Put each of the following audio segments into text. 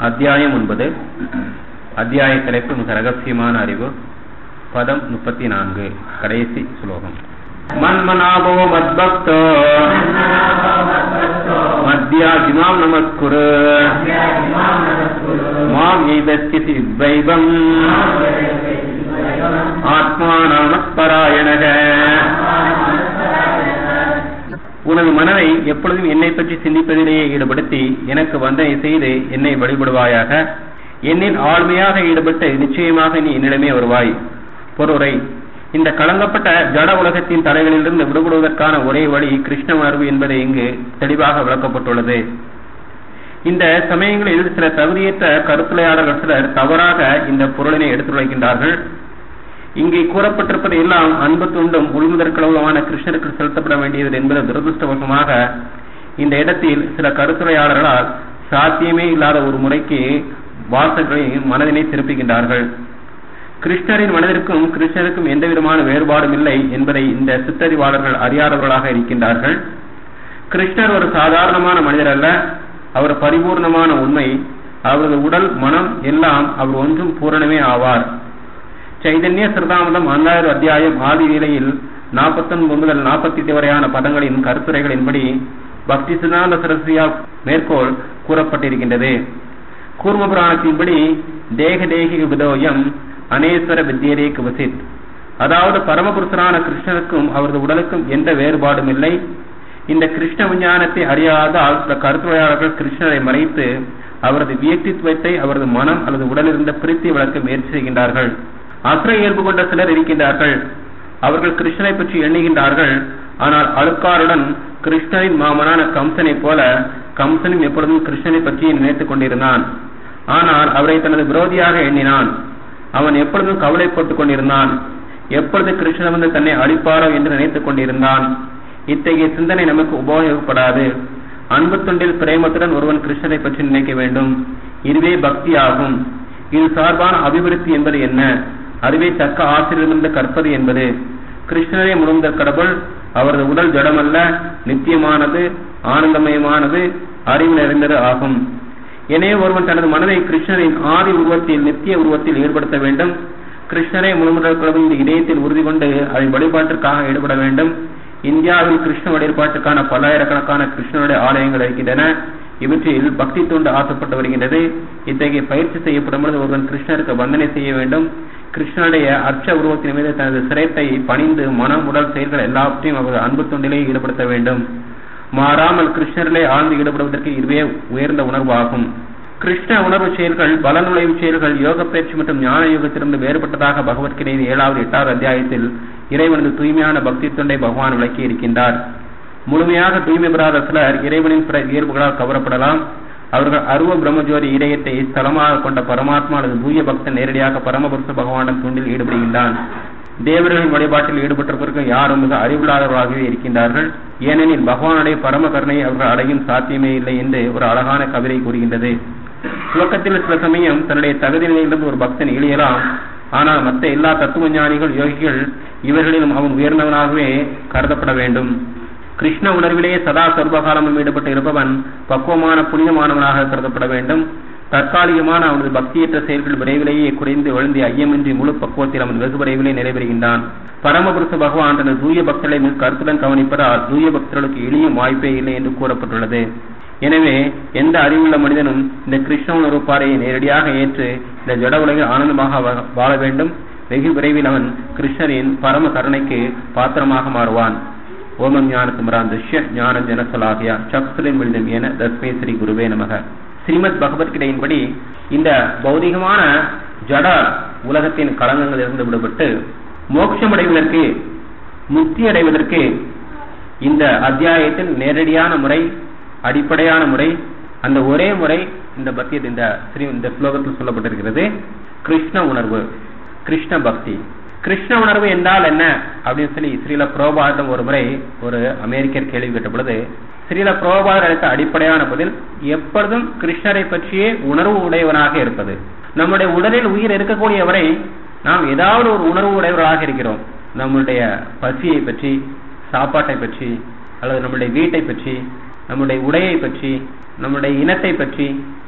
அத்தியாயம் ஒன்பது அத்தியாய தலைப்பு மிக ரகசியமான அறிவு பதம் முப்பத்தி நான்கு கடைசி ஸ்லோகம் மன்மனாபோ மத்பக்தோ மத்யாஜிமாம் நமஸ்குரு மாம் எய்தஸ்யதி வைவம் ஆத்மானாமத்பராயணக உனது மனதை எப்பொழுதும் என்னை பற்றி சிந்திப்பதிலேயே ஈடுபடுத்தி எனக்கு வந்தனை செய்து என்னை வழிபடுவாயாக என்னில் ஆழ்மையாக ஈடுபட்டு நிச்சயமாக நீ என்னிடமே வருவாய் பொருரை இந்த கலங்கப்பட்ட ஜட உலகத்தின் தலைகளிலிருந்து விடுபடுவதற்கான ஒரே வழி கிருஷ்ண உணர்வு என்பதை இங்கு தெளிவாக விளக்கப்பட்டுள்ளது இந்த சமயங்களில் சில தகுதியற்ற கருத்துளையாளர்கள் சிலர் தவறாக இந்த பொருளினை எடுத்துரைக்கின்றார்கள் இங்கே கூறப்பட்டிருப்பது எல்லாம் அன்பு துண்டும் உள்முதற்களவுமான கிருஷ்ணருக்கு செலுத்தப்பட வேண்டியது என்பது துரதிருஷ்டவசமாக இந்த இடத்தில் சில கருத்துரையாளர்களால் சாத்தியமே இல்லாத ஒரு முறைக்கு வாசகர்களின் மனதினை திருப்புகின்றார்கள் கிருஷ்ணரின் மனதிற்கும் கிருஷ்ணருக்கும் எந்த விதமான வேறுபாடும் இல்லை என்பதை இந்த சித்தறிவாளர்கள் அறியாதவர்களாக இருக்கின்றார்கள் கிருஷ்ணர் ஒரு சாதாரணமான மனிதர் அல்ல அவர் பரிபூர்ணமான உண்மை அவரது உடல் மனம் எல்லாம் அவர் ஒன்றும் பூரணமே ஆவார் சைதன்ய சிறதாமதம் ஆண்டாயிரம் அத்தியாயம் ஆதி நிலையில் நாற்பத்தொன்பது முதல் நாற்பத்தி எட்டு வரையான பதங்களின் கருத்துரைகளின்படி பக்தி சிதாந்த சரஸ்ரியா மேற்கோள் கூறப்பட்டிருக்கின்றது கூர்ம புராணத்தின்படி தேக தேகி விதோயம் அனேஸ்வர வித்யரே குவசித் அதாவது பரமபுருஷரான கிருஷ்ணருக்கும் அவரது உடலுக்கும் எந்த வேறுபாடும் இல்லை இந்த கிருஷ்ண விஞ்ஞானத்தை அறியாதால் சில கருத்துரையாளர்கள் கிருஷ்ணரை மறைத்து அவரது வியக்தித்துவத்தை அவரது மனம் அல்லது உடலிருந்த பிரித்தி வளர்க்க முயற்சி செய்கின்றார்கள் அசுர இயல்பு கொண்ட சிலர் இருக்கின்றார்கள் அவர்கள் கிருஷ்ணனை பற்றி எண்ணுகின்றார்கள் ஆனால் அழுக்காருடன் கிருஷ்ணரின் மாமனான கம்சனை போல கம்சனும் எப்பொழுதும் கிருஷ்ணனை பற்றி நினைத்துக் கொண்டிருந்தான் ஆனால் அவரை தனது விரோதியாக எண்ணினான் அவன் எப்பொழுதும் கவலைப்பட்டுக் கொண்டிருந்தான் எப்பொழுது கிருஷ்ணன் வந்து தன்னை அழிப்பாரோ என்று நினைத்துக் கொண்டிருந்தான் இத்தகைய சிந்தனை நமக்கு உபயோகப்படாது அன்பு தொண்டில் பிரேமத்துடன் ஒருவன் கிருஷ்ணரை பற்றி நினைக்க வேண்டும் இதுவே பக்தி ஆகும் இது சார்பான அபிவிருத்தி என்பது என்ன அதுவே தக்க ஆசிரியரிலிருந்து கற்பது என்பது கிருஷ்ணரே முழுந்த கடவுள் அவரது உடல் ஜடமல்ல நித்தியமானது ஆனந்தமயமானது அறிவு நிறைந்தது ஆகும் எனவே ஒருவன் தனது மனதை கிருஷ்ணரின் ஆதி உருவத்தில் நித்திய உருவத்தில் ஈடுபடுத்த வேண்டும் கிருஷ்ணரை முழுமுதல் கடவுள் இந்த இதயத்தில் உறுதி கொண்டு அதன் வழிபாட்டிற்காக ஈடுபட வேண்டும் இந்தியாவில் கிருஷ்ண வழிபாட்டுக்கான பல்லாயிரக்கணக்கான கிருஷ்ணனுடைய ஆலயங்கள் இருக்கின்றன இவற்றில் பக்தி தூண்டு ஆசைப்பட்டு வருகின்றது இத்தகைய பயிற்சி செய்யப்படும் பொழுது ஒருவன் கிருஷ்ணருக்கு வந்தனை செய்ய வேண்டும் கிருஷ்ணனுடைய அர்ச்ச உருவத்தின் மீது தனது சிரத்தை பணிந்து மனம் உடல் செயல்கள் எல்லாவற்றையும் அவரது அன்பு தொண்டிலே ஈடுபடுத்த வேண்டும் மாறாமல் கிருஷ்ணரிலே ஆழ்ந்து ஈடுபடுவதற்கு இதுவே உயர்ந்த உணர்வாகும் கிருஷ்ண உணர்வு செயல்கள் பல நுழைவு செயல்கள் யோக பயிற்சி மற்றும் ஞான யோகத்திலிருந்து வேறுபட்டதாக பகவத்கீதையின் ஏழாவது எட்டாவது அத்தியாயத்தில் இறைவனது தூய்மையான பக்தி தொண்டை பகவான் விளக்கி இருக்கின்றார் முழுமையாக தூய்மை பெறாத சிலர் இறைவனின் பிற இயல்புகளால் கவரப்படலாம் அவர்கள் அருவ பிரம்மஜோதி இதயத்தை ஸ்தலமாக கொண்ட பரமாத்மா அல்லது தூய பக்தன் நேரடியாக பரமபுருஷ பகவானின் தூண்டில் ஈடுபடுகின்றான் தேவர்களின் வழிபாட்டில் ஈடுபட்டிருப்பதற்கு யாரும் மிக அறிவில்லாதவர்களாகவே இருக்கின்றார்கள் ஏனெனில் பகவானுடைய பரம கருணையை அவர்கள் அடையும் சாத்தியமே இல்லை என்று ஒரு அழகான கவிதை கூறுகின்றது துவக்கத்தில் சில சமயம் தன்னுடைய தகுதி நிலையிலிருந்து ஒரு பக்தன் இழியலாம் ஆனால் மற்ற எல்லா தத்துவ ஞானிகள் யோகிகள் இவர்களிலும் அவன் உயர்ந்தவனாகவே கருதப்பட வேண்டும் கிருஷ்ண உணர்விலேயே சதா சர்வகாலமும் ஈடுபட்டு இருப்பவன் பக்குவமான புனிதமானவனாக கருதப்பட வேண்டும் தற்காலிகமான அவனது பக்தியற்ற செயல்கள் விரைவிலேயே குறைந்து விழுந்து ஐயமின்றி முழு பக்குவத்தில் அவன் வெகு விரைவிலே நிறைவேறுகின்றான் பரமபுருஷ பகவான் தனது தூய பக்தர்களை மிக கருத்துடன் கவனிப்பதால் தூய பக்தர்களுக்கு எளியும் வாய்ப்பே இல்லை என்று கூறப்பட்டுள்ளது எனவே எந்த அறிவுள்ள மனிதனும் இந்த கிருஷ்ண உணர்வு பாறையை நேரடியாக ஏற்று இந்த ஜட உலகில் ஆனந்தமாக வாழ வேண்டும் வெகு விரைவில் அவன் கிருஷ்ணரின் பரம கருணைக்கு பாத்திரமாக மாறுவான் ஓமம் ஞான குமரான் துஷ்ய ஞான ஜனசலாகியா சக்சுலின் விழுதும் என தஸ்மே ஸ்ரீ குருவே நமக ஸ்ரீமத் பகவத்கீதையின்படி இந்த பௌதிகமான ஜட உலகத்தின் களங்கங்கள் இருந்து விடுபட்டு மோட்சம் அடைவதற்கு முக்தி அடைவதற்கு இந்த அத்தியாயத்தில் நேரடியான முறை அடிப்படையான முறை அந்த ஒரே முறை இந்த பத்தியத் இந்த ஸ்ரீ இந்த ஸ்லோகத்தில் சொல்லப்பட்டிருக்கிறது கிருஷ்ண உணர்வு கிருஷ்ண பக்தி கிருஷ்ண உணர்வு என்றால் என்ன அப்படின்னு சொல்லி ஸ்ரீல புரோபாதம் ஒரு முறை ஒரு அமெரிக்கர் கேள்வி கேட்ட பொழுது ஸ்ரீல புரோபாதர் அளித்த அடிப்படையான பதில் எப்பொழுதும் கிருஷ்ணரை பற்றியே உணர்வு உடையவனாக இருப்பது நம்முடைய உடலில் உயிர் இருக்கக்கூடிய வரை நாம் ஏதாவது ஒரு உணர்வு உடையவர்களாக இருக்கிறோம் நம்முடைய பசியை பற்றி சாப்பாட்டை பற்றி அல்லது நம்முடைய வீட்டை பற்றி நம்முடைய உடையை பற்றி நம்முடைய இனத்தை பற்றி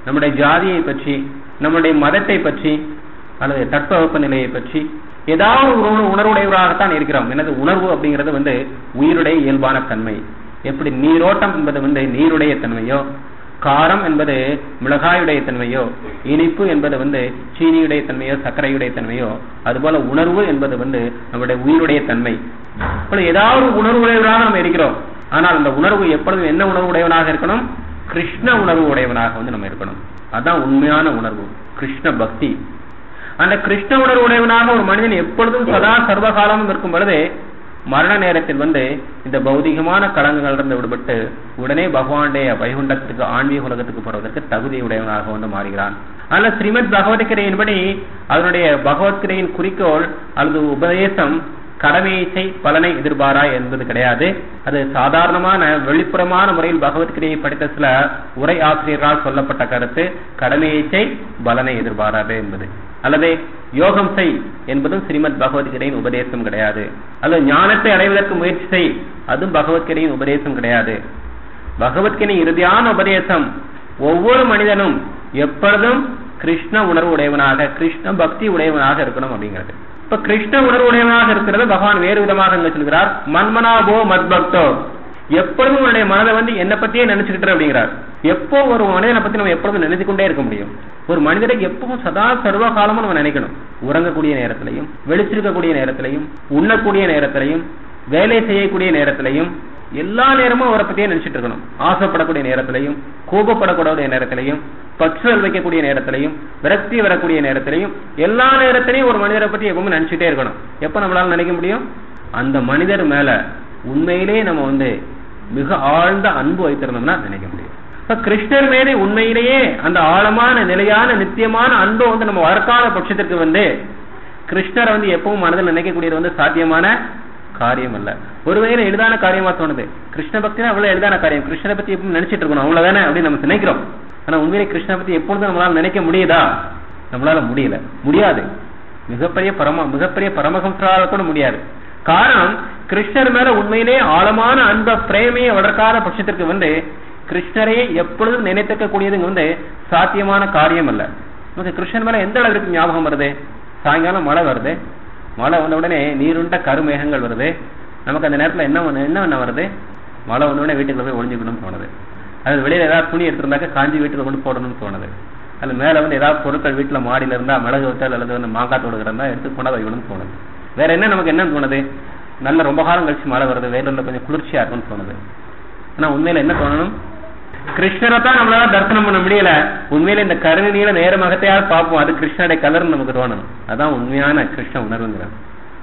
நம்முடைய ஜாதியை பற்றி நம்முடைய மதத்தை பற்றி அல்லது தட்பவெப்ப நிலையை பற்றி ஏதாவது ஒரு உணர்வு- உணர்வுடையவராகத்தான் இருக்கிறோம் எனது உணர்வு அப்படிங்கிறது வந்து உயிருடைய இயல்பான தன்மை எப்படி நீரோட்டம் என்பது வந்து நீருடைய தன்மையோ காரம் என்பது மிளகாயுடைய தன்மையோ இனிப்பு என்பது வந்து சீனியுடைய தன்மையோ சர்க்கரையுடைய தன்மையோ அதுபோல உணர்வு என்பது வந்து நம்முடைய உயிருடைய தன்மை இப்பொழுது ஏதாவது ஒரு உணர்வுடையவராக நம்ம இருக்கிறோம் ஆனால் அந்த உணர்வு எப்பொழுதும் என்ன உணர்வு உடையவனாக இருக்கணும் கிருஷ்ண உணர்வு உடையவனாக வந்து நம்ம இருக்கணும் அதான் உண்மையான உணர்வு கிருஷ்ண பக்தி அந்த கிருஷ்ண உணர்வு உடையவனாக ஒரு மனிதன் எப்பொழுதும் சதா சர்வகாலமும் இருக்கும் பொழுது மரண நேரத்தில் வந்து இந்த பௌதிகமான களங்களிலிருந்து விடுபட்டு உடனே பகவானுடைய வைகுண்டத்துக்கு ஆன்மீக உலகத்துக்கு போறதற்கு தகுதி உடையவனாக வந்து மாறுகிறான் அல்ல ஸ்ரீமத் பகவத்கீதையின்படி அதனுடைய பகவத்கீதையின் குறிக்கோள் அல்லது உபதேசம் கடமையை செய் பலனை எதிர்பாராய் என்பது கிடையாது அது சாதாரணமான வெளிப்புறமான முறையில் பகவத்கீதையை படித்த சில உரை ஆசிரியர்களால் சொல்லப்பட்ட கருத்து கடமையை செய் பலனை எதிர்பாராது என்பது அல்லது யோகம் செய் என்பதும் ஸ்ரீமத் பகவத்கீதையின் உபதேசம் கிடையாது அல்லது ஞானத்தை அடைவதற்கு முயற்சி செய் அதுவும் பகவத்கீதையின் உபதேசம் கிடையாது பகவத்கீதை இறுதியான உபதேசம் ஒவ்வொரு மனிதனும் எப்பொழுதும் கிருஷ்ண உணர்வு உடையவனாக கிருஷ்ண பக்தி உடையவனாக இருக்கணும் அப்படிங்கிறது இப்ப கிருஷ்ண உணர்வு உடையவனாக இருக்கிறது பகவான் வேறு விதமாக இங்க சொல்கிறார் மன்மனாபோ மத்பக்தோ எப்பொழுதும் உன்னுடைய மனதை வந்து என்னை பத்தியே நினைச்சுக்கிட்டு அப்படிங்கிறார் எப்போ ஒரு மனிதனை பத்தி நம்ம எப்பொழுதும் நினைச்சு கொண்டே இருக்க முடியும் ஒரு மனிதரை எப்பவும் சதா சர்வ காலமும் நம்ம நினைக்கணும் உறங்கக்கூடிய நேரத்திலையும் வெளிச்சிருக்கக்கூடிய நேரத்திலையும் உண்ணக்கூடிய நேரத்திலையும் வேலை செய்யக்கூடிய நேரத்திலையும் எல்லா நேரமும் அவரை பத்தியே நினைச்சிட்டு இருக்கணும் ஆசைப்படக்கூடிய நேரத்திலையும் கோபப்படக்கூடிய நேரத்திலையும் பற்றுதல் வைக்கக்கூடிய நேரத்திலையும் விரக்தி வரக்கூடிய நேரத்திலையும் எல்லா நேரத்திலையும் ஒரு மனிதரை பத்தி எப்பவுமே நினைச்சிட்டே இருக்கணும் எப்ப நம்மளால நினைக்க முடியும் அந்த மனிதர் மேல உண்மையிலே நம்ம வந்து மிக ஆழ்ந்த அன்பு வைத்திருந்தோம்னா நினைக்க முடியும் இப்ப கிருஷ்ணர் மீது உண்மையிலேயே அந்த ஆழமான நிலையான நித்தியமான அன்பை வந்து நம்ம வளர்க்காத பட்சத்திற்கு வந்து கிருஷ்ணரை வந்து எப்பவும் மனதில் நினைக்கக்கூடியது வந்து சாத்தியமான காரியம் அல்ல ஒருவேளை எளிதான காரியமா தோணுது கிருஷ்ண பக்தி தான் அவ்வளவு எளிதான காரியம் கிருஷ்ணரை பத்தி எப்பவும் நினைச்சிட்டு இருக்கணும் அவ்வளவுதானே அப்படின்னு நம்ம நினைக்கிறோம் ஆனா உண்மையிலே கிருஷ்ணரை பத்தி எப்பொழுதும் நம்மளால நினைக்க முடியுதா நம்மளால முடியல முடியாது மிகப்பெரிய பரம மிகப்பெரிய பரமஹம்சரால கூட முடியாது காரணம் கிருஷ்ணர் மேல உண்மையிலே ஆழமான அன்ப பிரேமையை வளர்க்காத பட்சத்திற்கு வந்து கிருஷ்ணரையே எப்பொழுதும் நினைத்துக்க கூடியதுங்க வந்து சாத்தியமான காரியம் அல்ல நமக்கு கிருஷ்ணன் மேல எந்த அளவிற்கு ஞாபகம் வருது சாயங்காலம் மழை வருது மழை வந்த உடனே நீருண்ட கருமேகங்கள் வருது நமக்கு அந்த நேரத்துல என்ன ஒண்ணு- என்ன என்ன வருது மழை வந்த உடனே வீட்டுக்குள்ள போய் ஒளிஞ்சுக்கணும்னு தோணுது அது வெளியில ஏதாவது துணி எடுத்திருந்தாக்க காஞ்சி வீட்டுல கொண்டு போடணும்னு தோணுது அது மேல வந்து ஏதாவது பொருட்கள் வீட்டுல மாடியில இருந்தா மிளகு வத்தல் அல்லது வந்து மாங்காய் தோடு இருந்தா எடுத்து கொண்டாந்து வைக்கணும்னு தோணுது வேற என்ன நமக்கு என்ன தோணுது நல்ல ரொம்ப காலம் கழிச்சு மழை வருது வேலூர்ல கொஞ்சம் குளிர்ச்சியா இருக்கும்னு தோணுது ஆனா உண்மையில என்ன தோணணும் கிருஷ்ணரை தான் நம்மளால தரிசனம் பண்ண முடியல உண்மையில இந்த கருணையில நேரமாகத்தையாவது பார்ப்போம் அது கிருஷ்ணனுடைய கலர் நமக்கு தோணணும் அதான் உண்மையான கிருஷ்ண உணர்வுங்கிறது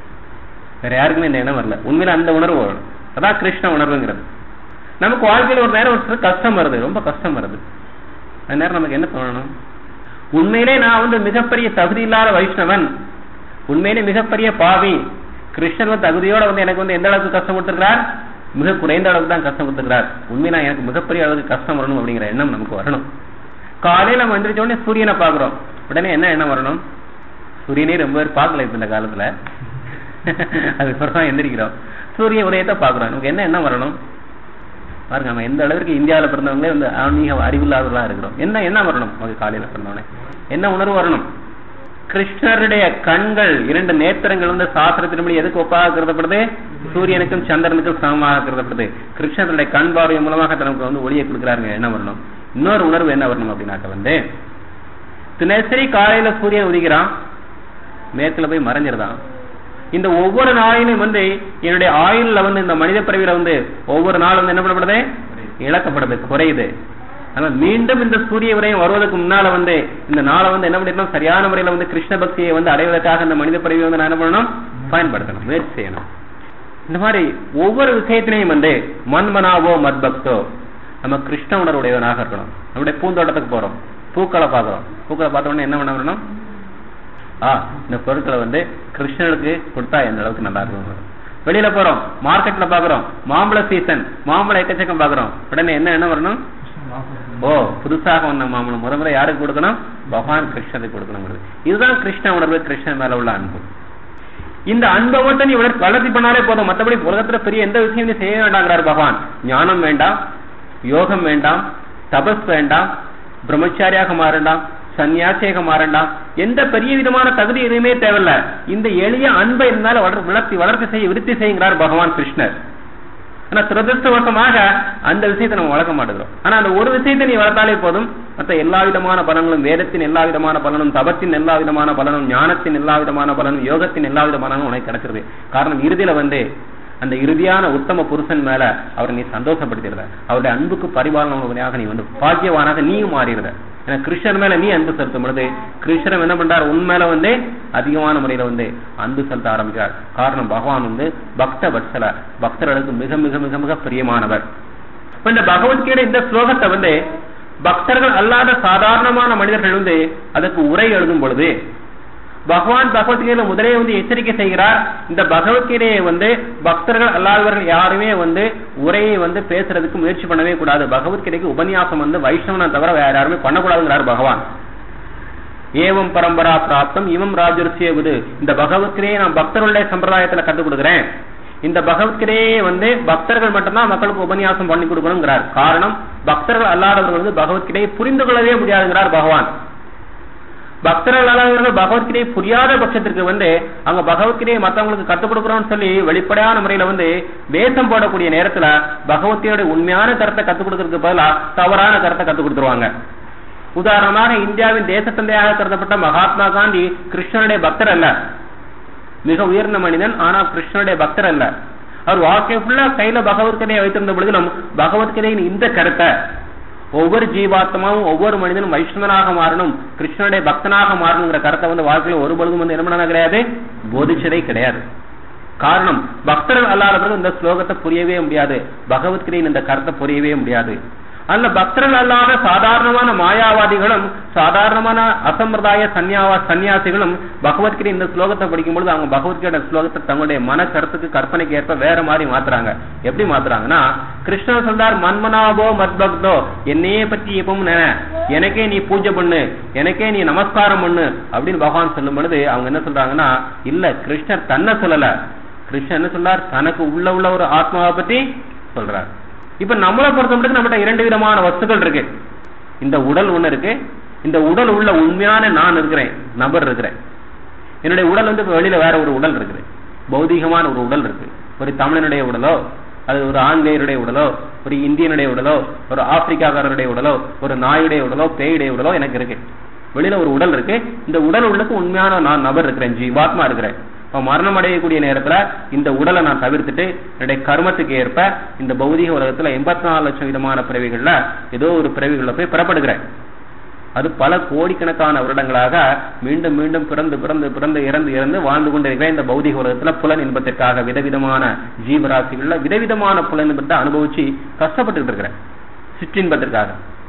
வேற யாருக்குமே இந்த எண்ணம் வரல உண்மையில அந்த உணர்வு வரணும் அதான் கிருஷ்ண உணர்வுங்கிறது நமக்கு வாழ்க்கையில ஒரு நேரம் ஒரு சில கஷ்டம் வருது ரொம்ப கஷ்டம் வருது அந்த நேரம் நமக்கு என்ன தோணணும் உண்மையிலே நான் வந்து மிகப்பெரிய தகுதி இல்லாத வைஷ்ணவன் உண்மையிலே மிகப்பெரிய பாவி கிருஷ்ணன் வந்து தகுதியோட வந்து எனக்கு வந்து எந்த அளவுக்கு கஷ்டம் கொடுத்திருக்கிறார் மிக குறைந்த அளவுக்கு தான் கஷ்டம் கொடுத்திருக்கிறார் உண்மையில எனக்கு மிகப்பெரிய அளவுக்கு கஷ்டம் வரணும் அப்படிங்கிற எண்ணம் நமக்கு வரணும் காலையில நம்ம எந்திரிச்ச உடனே சூரியனை பாக்குறோம் உடனே என்ன எண்ணம் வரணும் சூரியனே ரொம்ப பேர் பார்க்கல இப்ப இந்த காலத்துல அதுக்கப்புறம் தான் எந்திரிக்கிறோம் சூரிய உதயத்தை பாக்குறோம் நமக்கு என்ன எண்ணம் வரணும் பாருங்க நம்ம எந்த அளவிற்கு இந்தியாவுல பிறந்தவங்களே வந்து ஆன்மீக அறிவில்லாதவர்களா இருக்கிறோம் என்ன என்ன வரணும் நமக்கு காலையில பிறந்தவனே என்ன உணர்வு வரணும் கிருஷ்ணருடைய கண்கள் இரண்டு நேத்திரங்கள் வந்து சாஸ்திரத்தின்படி எதுக்கு ஒப்பாக கருதப்படுது சூரியனுக்கும் சந்திரனுக்கும் சமமாக கருதப்படுது கிருஷ்ணருடைய கண் பார்வை மூலமாக தனக்கு வந்து ஒளியை கொடுக்குறாருங்க என்ன வரணும் இன்னொரு உணர்வு என்ன வரணும் அப்படின்னாக்க வந்து தினசரி காலையில சூரியன் உதிக்கிறான் மேற்குல போய் மறைஞ்சிருதான் இந்த ஒவ்வொரு நாளிலும் வந்து என்னுடைய ஆயுள்ல வந்து இந்த மனித பிறவியில வந்து ஒவ்வொரு நாளும் வந்து என்ன பண்ணப்படுது இழக்கப்படுது குறையுது ஆனா மீண்டும் இந்த சூரிய உதயம் வருவதற்கு முன்னால வந்து இந்த நாளை வந்து என்ன பண்ணிடணும் சரியான முறையில வந்து கிருஷ்ண பக்தியை வந்து அடைவதற்காக இந்த மனித பிறவியை வந்து நான் என்ன பண்ணணும் பயன்படுத்தணும் முயற்சி செய்யணும் இந்த மாதிரி ஒவ்வொரு விஷயத்திலையும் வந்து மன்மனாவோ மத்பக்தோ நம்ம கிருஷ்ண உணர்வுடையவனாக இருக்கணும் நம்முடைய பூந்தோட்டத்துக்கு போறோம் பூக்களை பார்க்கிறோம் பூக்களை பார்த்த உடனே என்ன பண்ண வரணும் ஆ இந்த பொருட்களை வந்து கிருஷ்ணனுக்கு கொடுத்தா எந்த அளவுக்கு நல்லா இருக்கும் வெளியில போறோம் மார்க்கெட்ல பாக்குறோம் மாம்பழ சீசன் மாம்பழம் எக்கச்சக்கம் பாக்குறோம் உடனே என்ன என்ன வரணும் ஓ புதுசாக வந்த மாம்பழம் முத முறை யாருக்கு கொடுக்கணும் பகவான் கிருஷ்ணனுக்கு கொடுக்கணுங்கிறது இதுதான் கிருஷ்ண உணர்வு கிருஷ்ணன் மேல உள்ள அன்பு இந்த அன்பை மட்டும் நீ வளர்- வளர்ச்சி பண்ணாலே போதும் மத்தபடி உலகத்துல பெரிய எந்த விஷயம் நீ செய்ய வேண்டாங்கிறார் பகவான் ஞானம் வேண்டாம் யோகம் வேண்டாம் தபஸ் வேண்டாம் பிரம்மச்சாரியாக மாறண்டாம் சன்னியாசியாக மாறண்டாம் எந்த பெரிய விதமான தகுதி எதுவுமே தேவையில்ல இந்த எளிய அன்பை இருந்தாலும் வளர் வளர்த்தி வளர்ச்சி செய்ய விருத்தி செய்கிறார் பகவான் கிருஷ்ணர் ஆனா துரதிருஷ்டவசமாக அந்த விஷயத்தை நம்ம வளர்க்க மாட்டேங்கிறோம் ஆனா அந்த ஒரு விஷயத்தை நீ வளர்த்தாலே போதும் மற்ற எல்லா விதமான பலன்களும் வேதத்தின் எல்லா விதமான பலனும் தபத்தின் எல்லா விதமான பலனும் ஞானத்தின் எல்லா விதமான பலனும் யோகத்தின் எல்லா விதமான உனக்கு கிடைக்கிறது காரணம் இறுதியில வந்து அந்த இறுதியான உத்தம புருஷன் மேல அவரை நீ சந்தோஷப்படுத்திடுற அவருடைய அன்புக்கு பரிபாலனமாக நீ வந்து பாக்கியவானாக நீயும் மாறிடுற ஏன்னா கிருஷ்ணர் மேல நீ அன்பு செலுத்தும் பொழுது கிருஷ்ணர் என்ன பண்றார் உன் மேல வந்து அதிகமான முறையில வந்து அன்பு செலுத்த ஆரம்பிக்கிறார் காரணம் பகவான் வந்து பக்த வத்சல பக்தர்களுக்கு மிக மிக மிக மிக பிரியமானவர் இப்ப இந்த பகவத்கீதை இந்த ஸ்லோகத்தை வந்து பக்தர்கள் அல்லாத சாதாரணமான மனிதர்கள் வந்து அதுக்கு உரை எழுதும் பொழுது பகவான் பகவத்கீதையில முதலே வந்து எச்சரிக்கை செய்கிறார் இந்த பகவத்கீதையை வந்து பக்தர்கள் அல்லாதவர்கள் யாருமே வந்து உரையை வந்து பேசுறதுக்கு முயற்சி பண்ணவே கூடாது பகவத்கீதைக்கு உபன்யாசம் வந்து வைஷ்ணவனை தவிர வேற யாருமே பண்ணக்கூடாதுங்கிறார் பகவான் ஏவம் பரம்பரா பிராப்தம் இவம் ராஜர்சியவது இந்த பகவத்கீதையை நான் பக்தர்களுடைய சம்பிரதாயத்துல கத்துக் கொடுக்குறேன் இந்த பகவத்கீதையை வந்து பக்தர்கள் மட்டும்தான் மக்களுக்கு உபன்யாசம் பண்ணி கொடுக்கணுங்கிறார் காரணம் பக்தர்கள் அல்லாதவர்கள் வந்து பகவத்கீதையை புரிந்து கொள்ளவே முடியாதுங்கிறார் பகவான் பக்தர்கள் அல்லாதவர்கள் பகவத்கீதையை புரியாத பட்சத்திற்கு வந்து அங்க பகவத்கீதையை மத்தவங்களுக்கு கத்துக் கொடுக்குறோம்னு சொல்லி வெளிப்படையான முறையில வந்து வேஷம் போடக்கூடிய நேரத்துல பகவத்கீதையோட உண்மையான கருத்தை கத்துக் கொடுக்கறதுக்கு பதிலா தவறான கருத்தை கத்துக் கொடுத்துருவாங்க உதாரணமாக இந்தியாவின் தேசத்தந்தையாக கருதப்பட்ட மகாத்மா காந்தி கிருஷ்ணனுடைய பக்தர் அல்ல மிக உயர்ந்த மனிதன் ஆனா கிருஷ்ணனுடைய பக்தர் அல்ல அவர் வாழ்க்கை ஃபுல்லா கையில பகவத்கீதையை வைத்திருந்த பொழுதிலும் பகவத்கீதையின் இந்த கருத்தை ஒவ்வொரு ஜீவாத்மாவும் ஒவ்வொரு மனிதனும் வைஷ்ணவனாக மாறணும் கிருஷ்ணனுடைய பக்தனாக மாறணுங்கிற கருத்தை வந்து வாழ்க்கையில ஒரு பொழுதும் வந்து என்ன பண்ண கிடையாது போதிச்சதே கிடையாது காரணம் பக்தர்கள் அல்லாதவர்கள் இந்த ஸ்லோகத்தை புரியவே முடியாது பகவத்கீதையின் இந்த கருத்தை புரியவே முடியாது அல்ல பக்தர்கள் அல்லாத சாதாரணமான மாயாவாதிகளும் சாதாரணமான அசம்பிரதாய சன்னியாவா சன்னியாசிகளும் பகவத்கீதை இந்த ஸ்லோகத்தை படிக்கும் பொழுது அவங்க பகவத்கீதை ஸ்லோகத்தை தங்களுடைய மன கருத்துக்கு கற்பனைக்கு ஏற்ப வேற மாதிரி மாத்துறாங்க எப்படி மாத்துறாங்கன்னா கிருஷ்ணர் சொல்றார் மன்மனாபோ மத்பக்தோ என்னையே பற்றி எப்பவும் நினை எனக்கே நீ பூஜை பண்ணு எனக்கே நீ நமஸ்காரம் பண்ணு அப்படின்னு பகவான் சொல்லும் பொழுது அவங்க என்ன சொல்றாங்கன்னா இல்ல கிருஷ்ணர் தன்னை சொல்லல கிருஷ்ணர் என்ன சொல்றார் தனக்கு உள்ள உள்ள ஒரு ஆத்மாவை பத்தி சொல்றார் இப்ப நம்மளை பொறுத்த மட்டும் நம்மகிட்ட இரண்டு விதமான வஸ்துக்கள் இருக்கு இந்த உடல் ஒண்ணு இருக்கு இந்த உடல் உள்ள உண்மையான நான் இருக்கிறேன் நபர் இருக்கிறேன் என்னுடைய உடல் வந்து இப்ப வெளியில வேற ஒரு உடல் இருக்குது பௌதிகமான ஒரு உடல் இருக்கு ஒரு தமிழனுடைய உடலோ அது ஒரு ஆங்கிலேயருடைய உடலோ ஒரு இந்தியனுடைய உடலோ ஒரு ஆப்பிரிக்காக்காரருடைய உடலோ ஒரு நாயுடைய உடலோ பேயுடைய உடலோ எனக்கு இருக்கு வெளியில ஒரு உடல் இருக்கு இந்த உடல் உள்ளுக்கு உண்மையான நான் நபர் இருக்கிறேன் ஜீவாத்மா இருக்கிறேன் இப்ப மரணம் அடையக்கூடிய நேரத்துல இந்த உடலை நான் தவிர்த்துட்டு என்னுடைய கர்மத்துக்கு ஏற்ப இந்த பௌதிக உலகத்துல எண்பத்தி நாலு லட்சம் விதமான பிறவிகள்ல ஏதோ ஒரு பிறவிகள்ல போய் பெறப்படுகிறேன் அது பல கோடிக்கணக்கான வருடங்களாக மீண்டும் மீண்டும் பிறந்து பிறந்து பிறந்து இறந்து இறந்து வாழ்ந்து கொண்டிருக்கிற இந்த பௌதிக உலகத்துல புலன் இன்பத்திற்காக விதவிதமான ஜீவராசிகள்ல விதவிதமான புலன் இன்பத்தை அனுபவிச்சு கஷ்டப்பட்டு இருக்கிறேன் சிற்றின்பத்திற்காக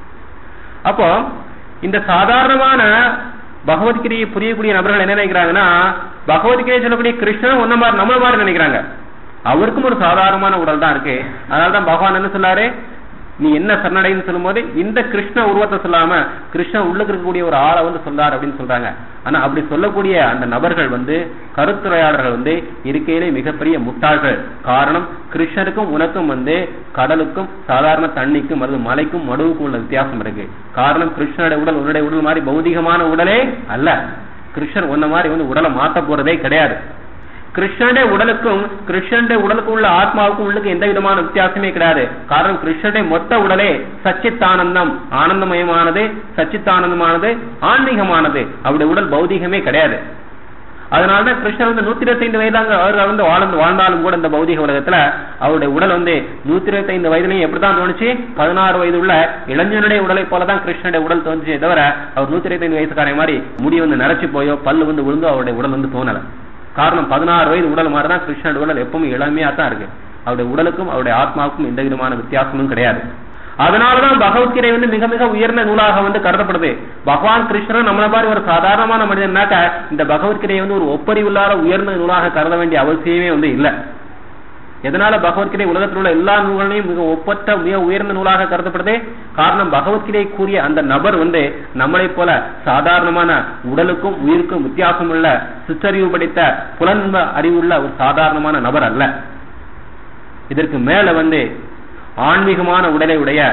அப்போ இந்த சாதாரணமான பகவத்கீதையை புரியக்கூடிய நபர்கள் என்ன நினைக்கிறாங்கன்னா பகவத்கீதை சொல்லக்கூடிய கிருஷ்ணன் ஒன்ன மாதிரி நம்மள மாதிரி நினைக்கிறாங்க அவருக்கும் ஒரு சாதாரணமான உடல் தான் இருக்கு அதனாலதான் பகவான் என்ன சொல்லாரு நீ என்ன சரணடைன்னு சொல்லும்போது இந்த கிருஷ்ண உருவத்தை சொல்லாம கிருஷ்ணன் உள்ளுக்கு இருக்கக்கூடிய ஒரு ஆளை வந்து சொல்லார் அப்படின்னு சொல்றாங்க ஆனா அப்படி சொல்லக்கூடிய அந்த நபர்கள் வந்து கருத்துரையாளர்கள் வந்து இருக்கையிலே மிகப்பெரிய முட்டாள்கள் காரணம் கிருஷ்ணருக்கும் உனக்கும் வந்து கடலுக்கும் சாதாரண தண்ணிக்கும் அல்லது மலைக்கும் மடுவுக்கும் உள்ள வித்தியாசம் இருக்கு காரணம் கிருஷ்ணனுடைய உடல் உன்னுடைய உடல் மாதிரி பௌதிகமான உடலே அல்ல கிருஷ்ணன் உன்ன மாதிரி வந்து உடலை மாத்த போறதே கிடையாது கிருஷ்ணனுடைய உடலுக்கும் கிருஷ்ணனுடைய உடலுக்கும் உள்ள ஆத்மாவுக்கும் உள்ளுக்கு எந்த விதமான வித்தியாசமே கிடையாது காரணம் கிருஷ்ணனுடைய மொத்த உடலே சச்சித்தானந்தம் ஆனந்தமயமானது சச்சித்தானந்தமானது ஆன்மீகமானது அவருடைய உடல் பௌதிகமே கிடையாது அதனாலதான் கிருஷ்ணர் வந்து நூத்தி இருபத்தி ஐந்து வயதாங்க அவர் வந்து வாழ்ந்து வாழ்ந்தாலும் கூட இந்த பௌதிக உலகத்துல அவருடைய உடல் வந்து நூத்தி இருபத்தி ஐந்து வயதுலயும் எப்படிதான் தோணுச்சு பதினாறு வயது உள்ள இளைஞனுடைய உடலை போலதான் கிருஷ்ணனுடைய உடல் தோணுச்சே தவிர அவர் நூத்தி இருபத்தி ஐந்து வயசுக்காரன் மாதிரி முடி வந்து நரைச்சு போயோ பல்லு வந்து விழுந்தோ அவருடைய உடல் வந்து தோணல காரணம் பதினாறு வயது உடல் மாதிரிதான் கிருஷ்ணனுடைய உடல் எப்பவுமே இளமையா தான் இருக்கு அவருடைய உடலுக்கும் அவருடைய ஆத்மாவுக்கும் எந்த விதமான வித்தியாசமும் கிடையாது அதனாலதான் பகவத்கீதை வந்து மிக மிக உயர்ந்த நூலாக வந்து கருதப்படுது பகவான் கிருஷ்ணன் நம்மள மாதிரி ஒரு சாதாரணமான மனிதனாக்க இந்த பகவத்கீதையை வந்து ஒரு ஒப்பறிவில்லாத உயர்ந்த நூலாக கருத வேண்டிய அவசியமே வந்து இல்லை எதனால பகவத்கீதை உலகத்தில் உள்ள எல்லா நூல்களையும் மிக ஒப்பற்ற மிக உயர்ந்த நூலாக கருதப்படுது காரணம் பகவத்கீதை கூறிய அந்த நபர் வந்து நம்மளை போல சாதாரணமான உடலுக்கும் உயிருக்கும் வித்தியாசம் உள்ள சிற்றறிவு படித்த புலன்ப அறிவுள்ள ஒரு சாதாரணமான நபர் அல்ல இதற்கு மேல வந்து ஆன்மீகமான உடலை உடைய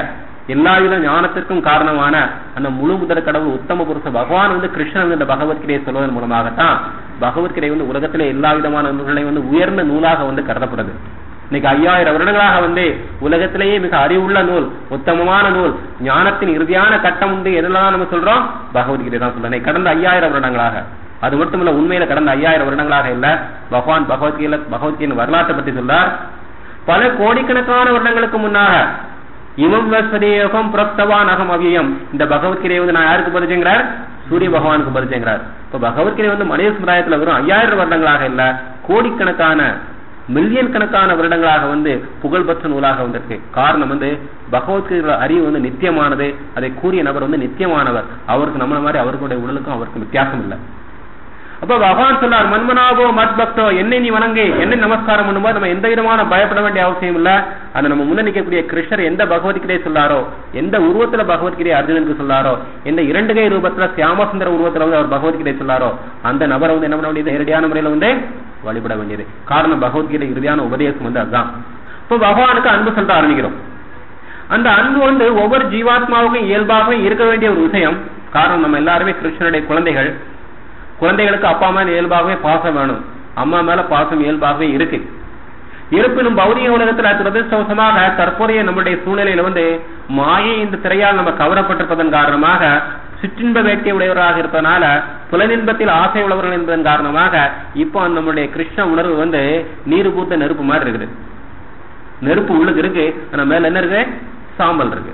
எல்லாவித ஞானத்திற்கும் காரணமான அந்த முழு முதற் கடவுள் உத்தம புருஷ பகவான் வந்து கிருஷ்ணன் இந்த பகவத்கீதையை சொல்வதன் மூலமாகத்தான் பகவத்கீதை வந்து உலகத்திலே எல்லா விதமான நூல்களையும் வந்து உயர்ந்த நூலாக வந்து கருதப்படுது இன்னைக்கு ஐயாயிரம் வருடங்களாக வந்து உலகத்திலேயே மிக அறிவுள்ள நூல் உத்தமமான நூல் ஞானத்தின் இறுதியான கட்டம் உண்டு எதெல்லாம் நம்ம சொல்றோம் பகவத்கீதை தான் சொல்றேன் கடந்த ஐயாயிரம் வருடங்களாக அது மட்டும் இல்ல உண்மையில கடந்த ஐயாயிரம் வருடங்களாக இல்ல பகவான் பகவத்கீதை பகவத்கீதையின் வரலாற்றை பற்றி சொல்றார் பல கோடிக்கணக்கான வருடங்களுக்கு முன்னாக இமம் வஸ்வதேயோகம் புரக்தவான் அகம் அவ்வியம் இந்த பகவத்கீதையை வந்து நான் யாருக்கு பரிச்சயங்கிறார் சூரிய பகவானுக்கு பரிச்சயங்கிறார் இப்ப பகவத்கீதை வந்து மனித சமுதாயத்துல வெறும் ஐயாயிரம் வருடங்களாக இல்ல கோடிக்கணக்கான மில்லியன் கணக்கான வருடங்களாக வந்து புகழ்பெற்ற நூலாக வந்திருக்கு காரணம் வந்து பகவத்கீதை அறிவு வந்து நித்தியமானது அதை கூறிய நபர் வந்து நித்தியமானவர் அவருக்கு நம்மள மாதிரி அவர்களுடைய உடலுக்கும் அவருக்கு வித்தியாசம் இல்லை அப்ப பகவான் சொன்னார் மன்மனாபோ மத் பக்தோ என்னை நீ வணங்கு என்னை நமஸ்காரம் பண்ணும்போது நம்ம எந்த விதமான பயப்பட வேண்டிய அவசியம் இல்ல அந்த நம்ம முன்ன நிற்கக்கூடிய கிருஷ்ணர் எந்த பகவத்கீதை சொல்லாரோ எந்த உருவத்துல பகவத்கீதை அர்ஜுனனுக்கு சொல்லாரோ எந்த இரண்டு கை ரூபத்துல சியாமசுந்தர உருவத்துல வந்து அவர் பகவத்கீதை சொல்லாரோ அந்த நபரை வந்து என்ன பண்ண வேண்டியது நேரடியான முறையில வந்து வழிபட வேண்டியது காரணம் பகவத்கீதை இறுதியான உபதேசம் வந்து அதுதான் இப்போ பகவானுக்கு அன்பு சொல்ல ஆரம்பிக்கிறோம் அந்த அன்பு வந்து ஒவ்வொரு ஜீவாத்மாவுக்கும் இயல்பாகவே இருக்க வேண்டிய ஒரு விஷயம் காரணம் நம்ம எல்லாருமே கிருஷ்ணனுடைய குழந்தைகள் குழந்தைகளுக்கு அப்பா மேல இயல்பாகவே பாசம் வேணும் அம்மா மேல பாசம் இயல்பாகவே இருக்கு இருப்பினும் பௌதிக உலகத்துல துரதிருஷ்டவசமாக தற்போதைய நம்முடைய சூழ்நிலையில வந்து மாயை இந்த திரையால் நம்ம கவரப்பட்டிருப்பதன் காரணமாக சிற்றின்ப வேட்கை உடையவராக இருப்பதனால புலனின்பத்தில் ஆசை உள்ளவர்கள் என்பதன் காரணமாக இப்போ நம்முடைய கிருஷ்ண உணர்வு வந்து நீர் பூத்த நெருப்பு மாதிரி இருக்குது நெருப்பு உள்ளுக்கு இருக்கு ஆனா மேல என்ன இருக்கு சாம்பல் இருக்கு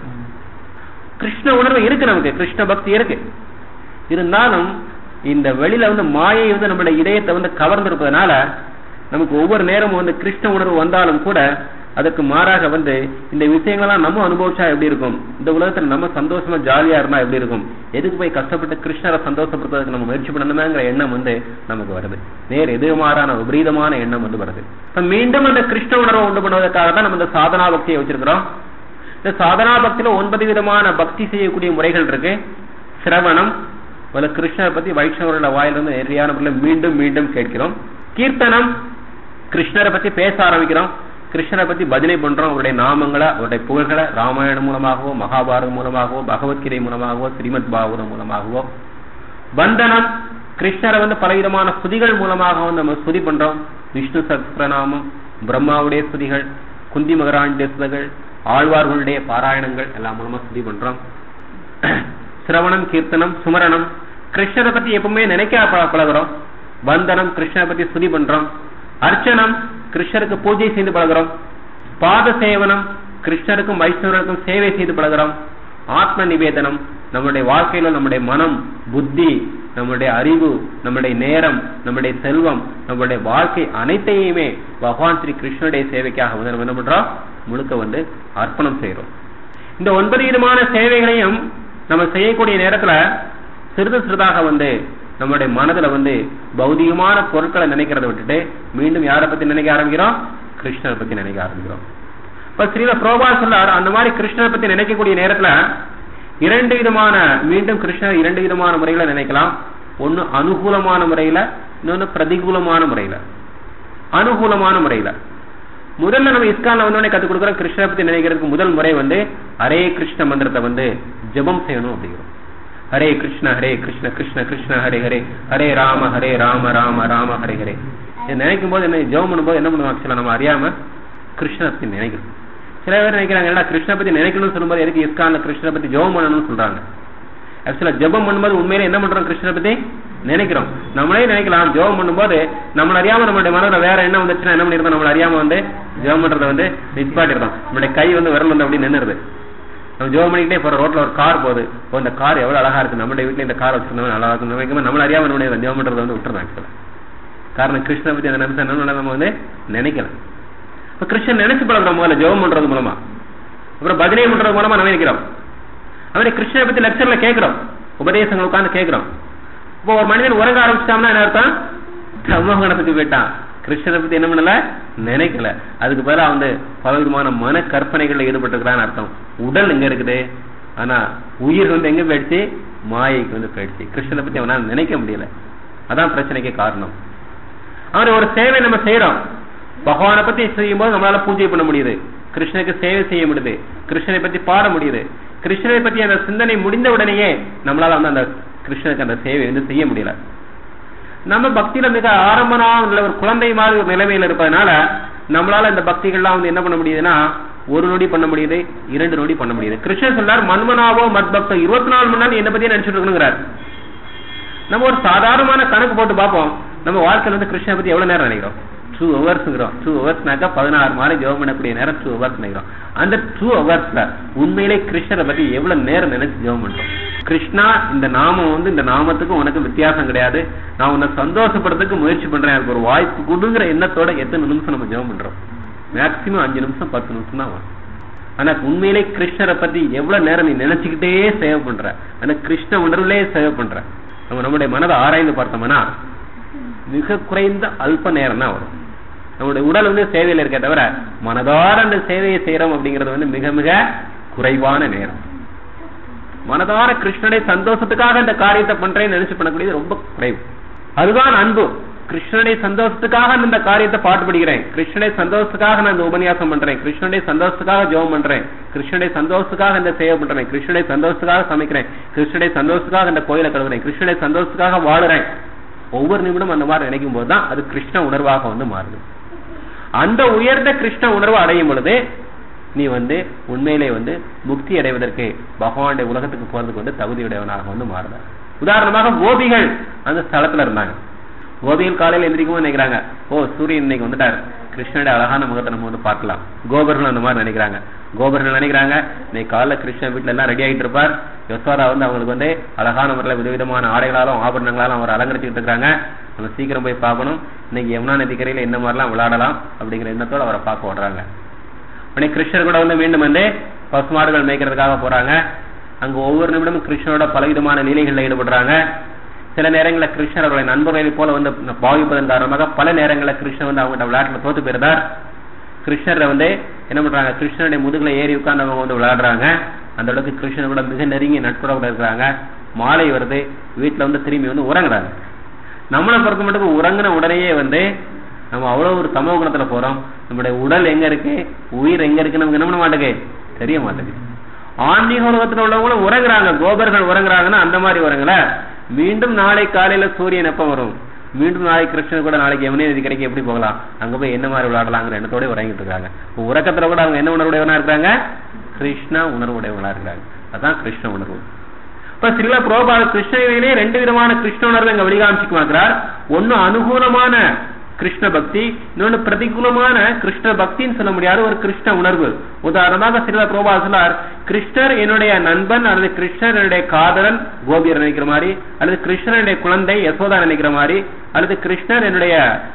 கிருஷ்ண உணர்வு இருக்கு நமக்கு கிருஷ்ண பக்தி இருக்கு இருந்தாலும் இந்த வெளியில வந்து மாயை வந்து நம்மளுடைய இதயத்தை வந்து கவர்ந்திருப்பதனால நமக்கு ஒவ்வொரு நேரமும் வந்து கிருஷ்ண உணர்வு வந்தாலும் கூட அதற்கு மாறாக வந்து இந்த விஷயங்கள்லாம் நம்ம அனுபவிச்சா எப்படி இருக்கும் இந்த உலகத்துல நம்ம சந்தோஷமா ஜாலியா இருந்தா எப்படி இருக்கும் எதுக்கு போய் கஷ்டப்பட்டு கிருஷ்ணரை சந்தோஷப்படுத்துறதுக்கு நம்ம முயற்சி பண்ணணுமேங்கிற எண்ணம் வந்து நமக்கு வருது நேர் எதிர்மாறான விபரீதமான எண்ணம் வந்து வருது இப்ப மீண்டும் அந்த கிருஷ்ண உணர்வை உண்டு பண்ணுவதற்காக தான் நம்ம இந்த சாதனா பக்தியை வச்சிருக்கிறோம் இந்த சாதனா பக்தியில ஒன்பது விதமான பக்தி செய்யக்கூடிய முறைகள் இருக்கு சிரவணம் முதல்ல கிருஷ்ணரை பத்தி வைஷ்ணவரோட வாயிலிருந்து நிறையான முறையில் மீண்டும் மீண்டும் கேட்கிறோம் கீர்த்தனம் கிருஷ்ணரை பத்தி பேச ஆரம்பிக்கிறோம் கிருஷ்ணரை பத்தி பஜனை பண்றோம் அவருடைய நாமங்களை அவருடைய புகழ்களை ராமாயணம் மூலமாகவோ மகாபாரதம் மூலமாகவோ பகவத்கீதை மூலமாகவோ ஸ்ரீமத் பாகவதம் மூலமாகவோ வந்தனம் கிருஷ்ணரை வந்து பலவிதமான ஸ்துதிகள் மூலமாக வந்து நம்ம ஸ்துதி பண்றோம் விஷ்ணு சஹஸ்ரநாமம் பிரம்மாவுடைய ஸ்துதிகள் குந்தி மகராண்டிய ஸ்துதிகள் ஆழ்வார்களுடைய பாராயணங்கள் எல்லாம் மூலமா ஸ்துதி பண்றோம் சிரவணம் கீர்த்தனம் சுமரணம் கிருஷ்ணரை பத்தி எப்பவுமே நினைக்க ப- பழகுறோம் வந்தனம் கிருஷ்ணரை பத்தி ஸ்துதி பண்றோம் அர்ச்சனம் கிருஷ்ணருக்கு பூஜை செய்து பழகுறோம் பாத சேவனம் கிருஷ்ணருக்கும் வைஷ்ணவருக்கும் சேவை செய்து பழகுறோம் ஆத்ம நிவேதனம் நம்முடைய வாழ்க்கையில நம்முடைய மனம் புத்தி நம்முடைய அறிவு நம்முடைய நேரம் நம்முடைய செல்வம் நம்முடைய வாழ்க்கை அனைத்தையுமே பகவான் ஸ்ரீ கிருஷ்ணனுடைய சேவைக்காக வந்து நம்ம என்ன பண்றோம் முழுக்க வந்து அர்ப்பணம் செய்யறோம் இந்த ஒன்பது விதமான சேவைகளையும் நம்ம செய்யக்கூடிய நேரத்துல சிறிது சிறிதாக வந்து நம்மளுடைய மனதுல வந்து பௌதிகமான பொருட்களை நினைக்கிறத விட்டுட்டு மீண்டும் யாரை பத்தி நினைக்க ஆரம்பிக்கிறோம் கிருஷ்ணரை பத்தி நினைக்க ஆரம்பிக்கிறோம் இப்ப ஸ்ரீல புரோபா சொல்லார் அந்த மாதிரி கிருஷ்ணரை பத்தி நினைக்கக்கூடிய நேரத்துல இரண்டு விதமான மீண்டும் கிருஷ்ணர் இரண்டு விதமான முறையில நினைக்கலாம் ஒன்னு அனுகூலமான முறையில இன்னொன்னு பிரதிகூலமான முறையில அனுகூலமான முறையில முதல்ல நம்ம இஸ்கான்ல வந்தோடனே கத்துக் கொடுக்குறோம் கிருஷ்ணரை பத்தி நினைக்கிறதுக்கு முதல் முறை வந்து ஹரே கிருஷ்ண மந்திரத்தை வந்து ஜெபம் செய்யணும் அப்படிங்கிறோம் ஹரே கிருஷ்ண ஹரே கிருஷ்ண கிருஷ்ண கிருஷ்ண ஹரே ஹரே ஹரே ராம ஹரே ராம ராம ராம ஹரே ஹரே இதை நினைக்கும் போது என்ன ஜெபம் பண்ணும்போது என்ன பண்ணுவோம் ஆக்சுவலா நம்ம அறியாம கிருஷ்ணரை பத்தி நினைக்கிறோம் சில பேர் நினைக்கிறாங்க எல்லாம் கிருஷ்ண பத்தி நினைக்கணும்னு சொல்லும்போது எதுக்கு இஸ்கான்ல கிருஷ்ணரை பத்தி ஜெபம் பண்ணணும்னு சொல்றாங்க ஆக்சுவலா ஜெபம் பண்ணும்போது உண்மையில என்ன பண்றோம் கிருஷ்ணரை பத்தி நினைக்கிறோம் நம்மளே நினைக்கலாம் ஜெபம் பண்ணும்போது நம்மள அறியாம நம்மளுடைய மனதுல வேற என்ன வந்துச்சுன்னா என்ன பண்ணிருந்தோம் நம்மள அறியாம வந்து ஜெபம் பண்றதை வந்து நிப்பாட்டிருந்தோம் நம்மளுடைய கை வந்து விரல் வந்து அப்படி நின்னுருது நம்ம ஜோம் பண்ணிக்கிட்டே போற ரோட்ல ஒரு கார் போகுது ஓ இந்த கார் எவ்வளவு அழகா இருக்கு நம்மளுடைய வீட்டுல இந்த கார் வச்சிருந்தோம் நல்லா இருக்கும் நினைக்கும் நம்மள அறியாம நம்மளுடைய ஜோம் பண்றதை வந்து விட்டுறோம் ஆக்சுவலா காரணம் கிருஷ்ண பத்தி அந்த நிமிஷம் என்ன நம்ம வந்து நினைக்கல இப்ப கிருஷ்ணன் நினைச்சு பழகிறோம் முதல்ல ஜெபம் பண்றது மூலமா அப்புறம் பஜனை பண்றது மூலமா நம்ம நினைக்கிறோம் அவரே கிருஷ்ணரை பத்தி லெக்சர்ல கேட்கிறோம் உபதேசங்கள் உட்கார்ந்து கேட்கிறோம் இப்போ ஒரு மனிதன் உறங்க ஆரம்பிச்சிட்டான்னா என்ன அர்த்தம் சமோகணத்துக்கு போயிட்டான் கிருஷ்ணரை பத்தி என்ன பண்ணல நினைக்கல அதுக்கு பதிலா வந்து பல விதமான மன கற்பனைகள்ல ஈடுபட்டுக்கிறான்னு அர்த்தம் உடல் எங்க இருக்குது ஆனா உயிர் வந்து எங்க போயிடுச்சு மாயைக்கு வந்து போயிடுச்சு கிருஷ்ணனை பத்தி அவனால நினைக்க முடியல அதான் பிரச்சனைக்கு காரணம் அவர் ஒரு சேவை நம்ம செய்யறோம் பகவானை பத்தி செய்யும் போது நம்மளால பூஜை பண்ண முடியுது கிருஷ்ணனுக்கு சேவை செய்ய முடியுது கிருஷ்ணனை பத்தி பாட முடியுது கிருஷ்ணரை பற்றி அந்த சிந்தனை முடிந்த உடனேயே நம்மளால வந்து அந்த கிருஷ்ணருக்கு அந்த சேவை வந்து செய்ய முடியல நம்ம பக்தியில மிக ஆரம்பமான ஒரு குழந்தை மாதிரி ஒரு நிலைமையில இருப்பதனால நம்மளால இந்த பக்திகள்லாம் வந்து என்ன பண்ண முடியுதுன்னா ஒரு நொடி பண்ண முடியுது இரண்டு நொடி பண்ண முடியுது கிருஷ்ணன் சொன்னார் மன்மனாவோ மத் பக்தோ இருபத்தி நாலு மணி நேரம் என்ன பத்தியே நினைச்சிட்டு இருக்கணுங்கிறார் நம்ம ஒரு சாதாரணமான கணக்கு போட்டு பார்ப்போம் நம்ம வாழ்க்கையில வந்து கிருஷ்ணனை பத்தி எவ்வளவு நேரம் நினைக்கிறோம் டூ ஹவர்ஸ்ங்கிறோம் டூ ஹவர்ஸ்னாக்கா பதினாறு மாலை ஜெபம் பண்ணக்கூடிய நேரம் டூ ஹவர்ஸ் நினைக்கிறோம் அந்த டூ ஹவர்ஸ்ல உண்மையிலே கிருஷ்ணரை பத்தி எவ்வளவு நேரம் நினைச்சு ஜெபம் பண்றோம் கிருஷ்ணா இந்த நாமம் வந்து இந்த நாமத்துக்கும் உனக்கு வித்தியாசம் கிடையாது நான் உன்னை சந்தோஷப்படுறதுக்கு முயற்சி பண்றேன் எனக்கு ஒரு வாய்ப்பு கொடுங்கிற எண்ணத்தோட எத்தனை நிமிஷம் நம்ம ஜெபம் பண்றோம் மேக்சிமம் அஞ்சு நிமிஷம் பத்து நிமிஷம் தான் வரும் ஆனா உண்மையிலே கிருஷ்ணரை பத்தி எவ்வளவு நேரம் நீ நினைச்சுக்கிட்டே சேவை பண்ற அந்த கிருஷ்ண உணர்வுலயே சேவை பண்ற நம்ம நம்முடைய மனதை ஆராய்ந்து பார்த்தோம்னா மிக குறைந்த அல்ப நேரம் தான் வரும் நம்முடைய உடல் வந்து சேவையில் இருக்க தவிர மனதார அந்த சேவையை செய்யறோம் அப்படிங்கிறது வந்து மிக மிக குறைவான நேரம் மனதார கிருஷ்ணனை சந்தோஷத்துக்காக இந்த காரியத்தை பண்றேன்னு நினைச்சு பண்ணக்கூடியது ரொம்ப குறைவு அதுதான் அன்பு கிருஷ்ணனை சந்தோஷத்துக்காக நான் இந்த காரியத்தை பாட்டுபடுகிறேன் கிருஷ்ணனை சந்தோஷத்துக்காக நான் இந்த உபன்யாசம் பண்றேன் கிருஷ்ணனை சந்தோஷத்துக்காக ஜெபம் பண்றேன் கிருஷ்ணனை சந்தோஷத்துக்காக இந்த சேவை பண்றேன் கிருஷ்ணனை சந்தோஷத்துக்காக சமைக்கிறேன் கிருஷ்ணனை சந்தோஷத்துக்காக இந்த கோயிலை கழுவுறேன் கிருஷ்ணனை சந்தோஷத்துக்காக வாழுறேன் ஒவ்வொரு நிமிடம் அந்த மாதிரி நினைக்கும் போது தான் அது கிருஷ்ண உணர்வாக வந்து மாறுது அந்த உயர்ந்த கிருஷ்ண உணர்வு அடையும் பொழுது நீ வந்து உண்மையிலே வந்து முக்தி அடைவதற்கு பகவானுடைய உலகத்துக்கு போறதுக்கு வந்து தகுதியுடையவனாக வந்து மாறுத உதாரணமாக கோபிகள் அந்த ஸ்தலத்துல இருந்தாங்க கோபிகள் காலையில எந்திரிக்கும் நினைக்கிறாங்க ஓ சூரியன் இன்னைக்கு வந்துட்டார் கிருஷ்ணனுடைய அழகான முகத்தை நம்ம வந்து பார்க்கலாம் கோபர்கள் அந்த மாதிரி நினைக்கிறாங்க கோபர்கள் நினைக்கிறாங்க இன்னைக்கு காலைல கிருஷ்ணன் வீட்டுல எல்லாம் ரெடி ஆகிட்டு இருப்பார் யசோதா வந்து அவங்களுக்கு வந்து அழகான முறையில் விதவிதமான ஆடைகளாலும் ஆபரணங்களாலும் அவர் அலங்கரிச்சுட்டு இருக்காங்க நம்ம சீக்கிரம் போய் பார்க்கணும் இன்னைக்கு யமுனா நதிக்கரையில என்ன மாதிரிலாம் விளையாடலாம் அப்படிங்கிற எண்ணத்தோட அவரை பார்க்க விடுறாங்க உடனே கிருஷ்ணர் கூட வந்து மீண்டும் வந்து பசுமாடுகள் மேய்க்கிறதுக்காக போறாங்க அங்க ஒவ்வொரு நிமிடமும் கிருஷ்ணனோட பலவிதமான லீலைகள்ல ஈடுபடுறாங்க சில நேரங்களில் கிருஷ்ணர் அவர்களை நண்பர்களை போல வந்து பாவிப்பதன் காரணமாக பல நேரங்களில் கிருஷ்ணன் வந்து அவங்ககிட்ட விளையாட்டுல தோத்து போயிருந்தார் கிருஷ்ணரை வந்து என்ன பண்றாங்க கிருஷ்ணனுடைய முதுகுல ஏறி உட்கார்ந்து அவங்க வந்து விளையாடுறாங்க அந்த அளவுக்கு கிருஷ்ணன் கூட மிக நெருங்கி நட்புறவோட இருக்கிறாங்க மாலை வருது வீட்டுல வந்து திரும்பி வந்து உறங்குறாங்க நம்மளை பொறுத்த மட்டும் உறங்கின உடனேயே வந்து நம்ம அவ்வளவு ஒரு சமூக குணத்துல போறோம் நம்முடைய உடல் எங்க இருக்கு உயிர் எங்க இருக்கு நமக்கு என்ன பண்ண மாட்டேங்குது தெரிய மாட்டேங்குது ஆன்மீக உலகத்துல உள்ளவங்களும் உறங்குறாங்க கோபர்கள் உறங்குறாங்கன்னா அந்த மாதிரி உறங்கல மீண்டும் நாளை காலையில சூரியன் எப்ப வரும் மீண்டும் நாளைக்கு கிருஷ்ணன் கூட நாளைக்கு யமுனை நதி கரைக்கு எப்படி போகலாம் அங்க போய் என்ன மாதிரி விளையாடலாங்கிற எண்ணத்தோட உறங்கிட்டு இருக்காங்க உறக்கத்துல கூட அவங்க என்ன உணர்வுடையவனா இருக்காங்க கிருஷ்ணா உணர்வுடையவனா இருக்காங்க அதான் கிருஷ்ண உணர்வு இப்ப சில புரோபாத கிருஷ்ணனிலே ரெண்டு விதமான கிருஷ்ண உணர்வு இங்க வெளிகாமிச்சுக்கு மாக்கிறார் ஒன்னு அனுகூலமான கிருஷ்ண பக்தி இன்னொன்னு பிரதிகூலமான கிருஷ்ண பக்தின்னு சொல்ல முடியாத ஒரு கிருஷ்ண உணர்வு உதாரணமாக சில புரோபா சொல்லார் கிருஷ்ணர் என்னுடைய நண்பன் அல்லது கிருஷ்ணர் என்னுடைய காதலன் கோபியர் நினைக்கிற மாதிரி அல்லது கிருஷ்ணனுடைய குழந்தை யசோதா நினைக்கிற மாதிரி அல்லது கிருஷ்ணர் என்னுடைய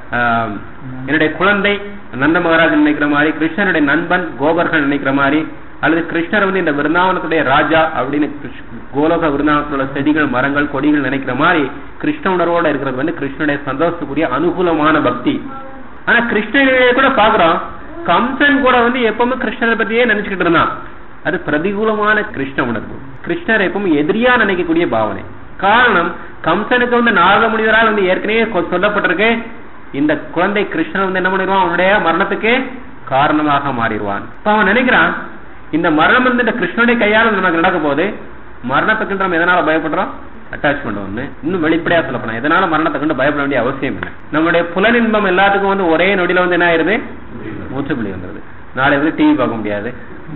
என்னுடைய குழந்தை நந்த மகாராஜ் நினைக்கிற மாதிரி கிருஷ்ணனுடைய நண்பன் கோபர்கள் நினைக்கிற மாதிரி அல்லது கிருஷ்ணர் வந்து இந்த விருந்தாவனத்துடைய ராஜா அப்படின்னு கோலோக விருந்தாவனத்தில் உள்ள செடிகள் மரங்கள் கொடிகள் நினைக்கிற மாதிரி கிருஷ்ண உணர்வோட இருக்கிறது வந்து கிருஷ்ணனுடைய சந்தோஷத்துக்குரிய அனுகூலமான பக்தி ஆனா கிருஷ்ணனிலே கூட பாக்குறோம் கம்சன் கூட வந்து எப்பவுமே கிருஷ்ணரை பத்தியே நினைச்சுக்கிட்டு இருந்தான் அது பிரதிகூலமான கிருஷ்ண உணர்வு கிருஷ்ணர் எப்பவும் எதிரியா நினைக்கக்கூடிய பாவனை காரணம் கம்சனுக்கு வந்து நாரத முனிவரால் வந்து ஏற்கனவே சொல்லப்பட்டிருக்கு இந்த குழந்தை கிருஷ்ணன் வந்து என்ன பண்ணிடுவான் அவனுடைய மரணத்துக்கு காரணமாக மாறிடுவான் இப்ப அவன் நினைக்கிறான் இந்த மரணம் வந்து இந்த கிருஷ்ணனுடைய கையால நமக்கு நடக்க போகுது மரணத்துக்கு நம்ம எதனால பயப்படுறோம் அட்டாச்மெண்ட் ஒண்ணு இன்னும் வெளிப்படையா சொல்ல போனா எதனால மரணத்தை கண்டு பயப்பட வேண்டிய அவசியம் இல்லை நம்மளுடைய புலனின்பம் எல்லாத்துக்கும் வந்து ஒரே நொடியில வந்து என்ன ஆயிருது மூச்சுப்பிள்ளி வந்துருது நாளை வந்து டிவி பார்க்க முடியாது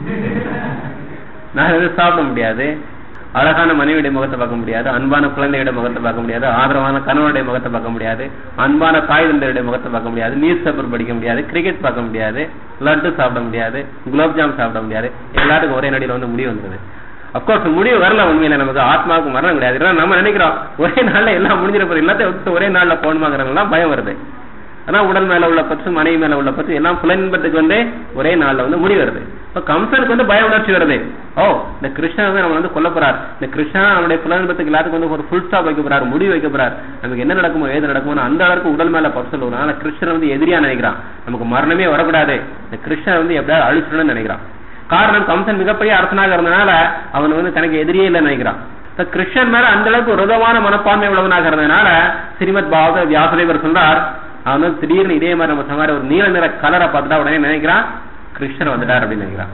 நாளை வந்து சாப்பிட முடியாது அழகான மனைவியுடைய முகத்தை பார்க்க முடியாது அன்பான குழந்தையுடைய முகத்தை பார்க்க முடியாது ஆதரவான கணவனுடைய முகத்தை பார்க்க முடியாது அன்பான தாய் தந்தையுடைய முகத்தை பார்க்க முடியாது நியூஸ் பேப்பர் படிக்க முடியாது கிரிக்கெட் பார்க்க முடியாது லட்டு சாப்பிட முடியாது குலாப்ஜாம் சாப்பிட முடியாது எல்லாத்துக்கும் ஒரே நடியில் வந்து முடிவு வந்தது அப்கோர்ஸ் முடிவு வரல உண்மையில நமக்கு ஆத்மாவுக்கு மரணம் கிடையாது ஏன்னா நம்ம நினைக்கிறோம் ஒரே நாள்ல எல்லாம் முடிஞ்சிட போது எல்லாத்தையும் விட்டு ஒரே நாள்ல போகணுமாங்கிறதுலாம் பயம் வருது ஆனா உடல் மேல உள்ள பற்று மனைவி மேல உள்ள பற்று எல்லாம் புலன்பத்துக்கு வந்து ஒரே நாள்ல வந்து முடி வருது இப்ப கம்சனுக்கு வந்து பய உணர்ச்சி வருது ஓ இந்த கிருஷ்ணன் வந்து நம்ம வந்து கொல்ல போறார் இந்த கிருஷ்ணன் அவனுடைய புலன்பத்துக்கு எல்லாத்துக்கும் வந்து ஒரு ஃபுல் ஸ்டாப் வைக்க போறார் முடி வைக்க போறார் நமக்கு என்ன நடக்குமோ ஏது நடக்குமோ அந்த அளவுக்கு உடல் மேல பற்று சொல்லுவோம் ஆனா கிருஷ்ணன் வந்து எதிரியா நினைக்கிறான் நமக்கு மரணமே வரக்கூடாது இந்த கிருஷ்ணன் வந்து எப்படியாவது அழிச்சிடணும்னு நினைக்கிறான் காரணம் கம்சன் மிகப்பெரிய அரசனாக இருந்தனால அவன் வந்து தனக்கு எதிரியே இல்லைன்னு நினைக்கிறான் இப்ப கிருஷ்ணன் மேல அந்த அளவுக்கு ருதமான மனப்பான்மை உள்ளவனாக இருந்ததுனால ஸ்ரீமத் பாகவத வியாசதேவர் சொல்றார் அவன் வந்து திடீர்னு இதே மாதிரி நம்ம சொன்ன ஒரு நீல நிற கலரை பார்த்துட்டா உடனே நினைக்கிறான் கிருஷ்ணர் வந்துட்டார் அப்படின்னு நினைக்கிறான்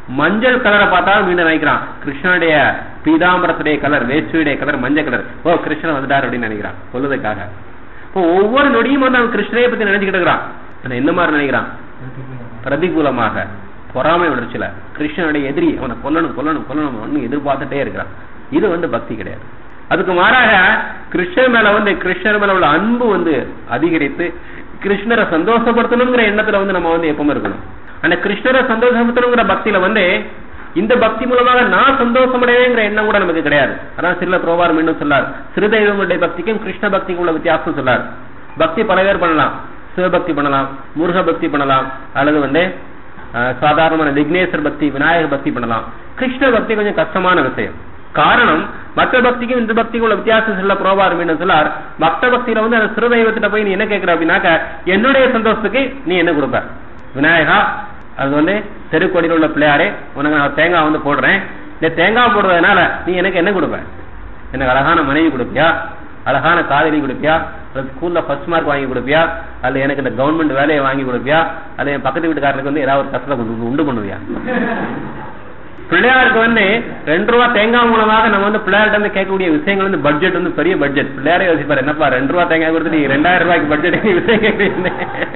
மஞ்சள் கலரை பார்த்தா மீண்டும் நினைக்கிறான் கிருஷ்ணனுடைய பீதாம்பரத்துடைய கலர் வேஷ்டியுடைய கலர் மஞ்சள் கலர் ஓ கிருஷ்ணன் வந்துட்டார் அப்படின்னு நினைக்கிறான் சொல்லுறதுக்காக இப்போ ஒவ்வொரு நொடியும் வந்து அவன் கிருஷ்ணரை பத்தி நினைச்சுக்கிட்டு இருக்கிறான் ஆனா என்ன மாதிரி நினைக்கிறான் பிரதிகூலமாக பொறாமை உணர்ச்சியில கிருஷ்ணனுடைய எதிரி அவனை கொல்லணும் கொல்லணும் கொல்லணும் ஒன்னு எதிர்பார்த்துட்டே இருக்கிறான் இது வந்து பக்தி கிடையாது அதுக்கு மாறாக கிருஷ்ணர் மேல வந்து கிருஷ்ணர் மேல உள்ள அன்பு வந்து அதிகரித்து கிருஷ்ணரை சந்தோஷப்படுத்தணுங்கிற எண்ணத்துல வந்து நம்ம வந்து எப்பவுமே இருக்கணும் அந்த கிருஷ்ணரை சந்தோஷப்படுத்தணுங்கிற பக்தியில வந்து இந்த பக்தி மூலமாக நான் சந்தோஷமடைவேங்கிற எண்ணம் கூட நமக்கு கிடையாது அதான் சில புரோபார் மீண்டும் சொல்லார் சிறுதெய்வங்களுடைய பக்திக்கும் கிருஷ்ண பக்திக்கும் உள்ள வித்தியாசம் சொல்லார் பக்தி பல பேர் பண்ணலாம் சிவபக்தி பண்ணலாம் முருக பக்தி பண்ணலாம் அல்லது வந்து அஹ், சாதாரணமான விக்னேஸ்வர் பக்தி விநாயகர் பக்தி பண்ணலாம் கிருஷ்ண பக்தி கொஞ்சம் கஷ்டமான விஷயம் காரணம் மற்ற பக்திக்கும் இந்த பக்திக்கும் உள்ள வித்தியாசம் சொல்ல புரோபார் மீண்டும் சொல்லார் மற்ற பக்தியில வந்து அந்த சிறுதெய்வத்திட்ட போய் நீ என்ன கேட்கிற அப்படின்னாக்க என்னுடைய சந்தோஷத்துக்கு நீ என்ன கொடுப்ப விநாயகா அது வந்து தெருக்கோடியில் உள்ள பிள்ளையாரே உனக்கு நான் தேங்காய் வந்து போடுறேன் இந்த தேங்காய் போடுறதுனால நீ எனக்கு என்ன கொடுப்ப எனக்கு அழகான மனைவி கொடுப்பியா அழகான காதலி கொடுப்பியா அல்லது ஸ்கூல்ல ஃபர்ஸ்ட் மார்க் வாங்கி கொடுப்பியா அல்ல எனக்கு இந்த கவர்மெண்ட் வேலையை வாங்கி கொடுப்பியா அல்ல என் பக்கத்து வீட்டுக்காரனுக்கு வந்து ஏதாவது ஒரு கஷ்டத்தை கொண்டு உண்டு பண்ணுவியா பிள்ளையாருக்கு வந்து ரெண்டு ரூபா தேங்காய் மூலமாக நம்ம வந்து பிள்ளையார்ட்ட வந்து கேட்கக்கூடிய விஷயங்கள் வந்து பட்ஜெட் வந்து பெரிய பட்ஜெட் பிள்ளையாரே யோசிப்பாரு என்னப்பா ரெண்டு ரூபா தேங்காய் கொடுத்து நீ ரெண்டாயிரம் ரூபாய்க்கு பட்ஜெட் விஷயம் கேட்குறீங்க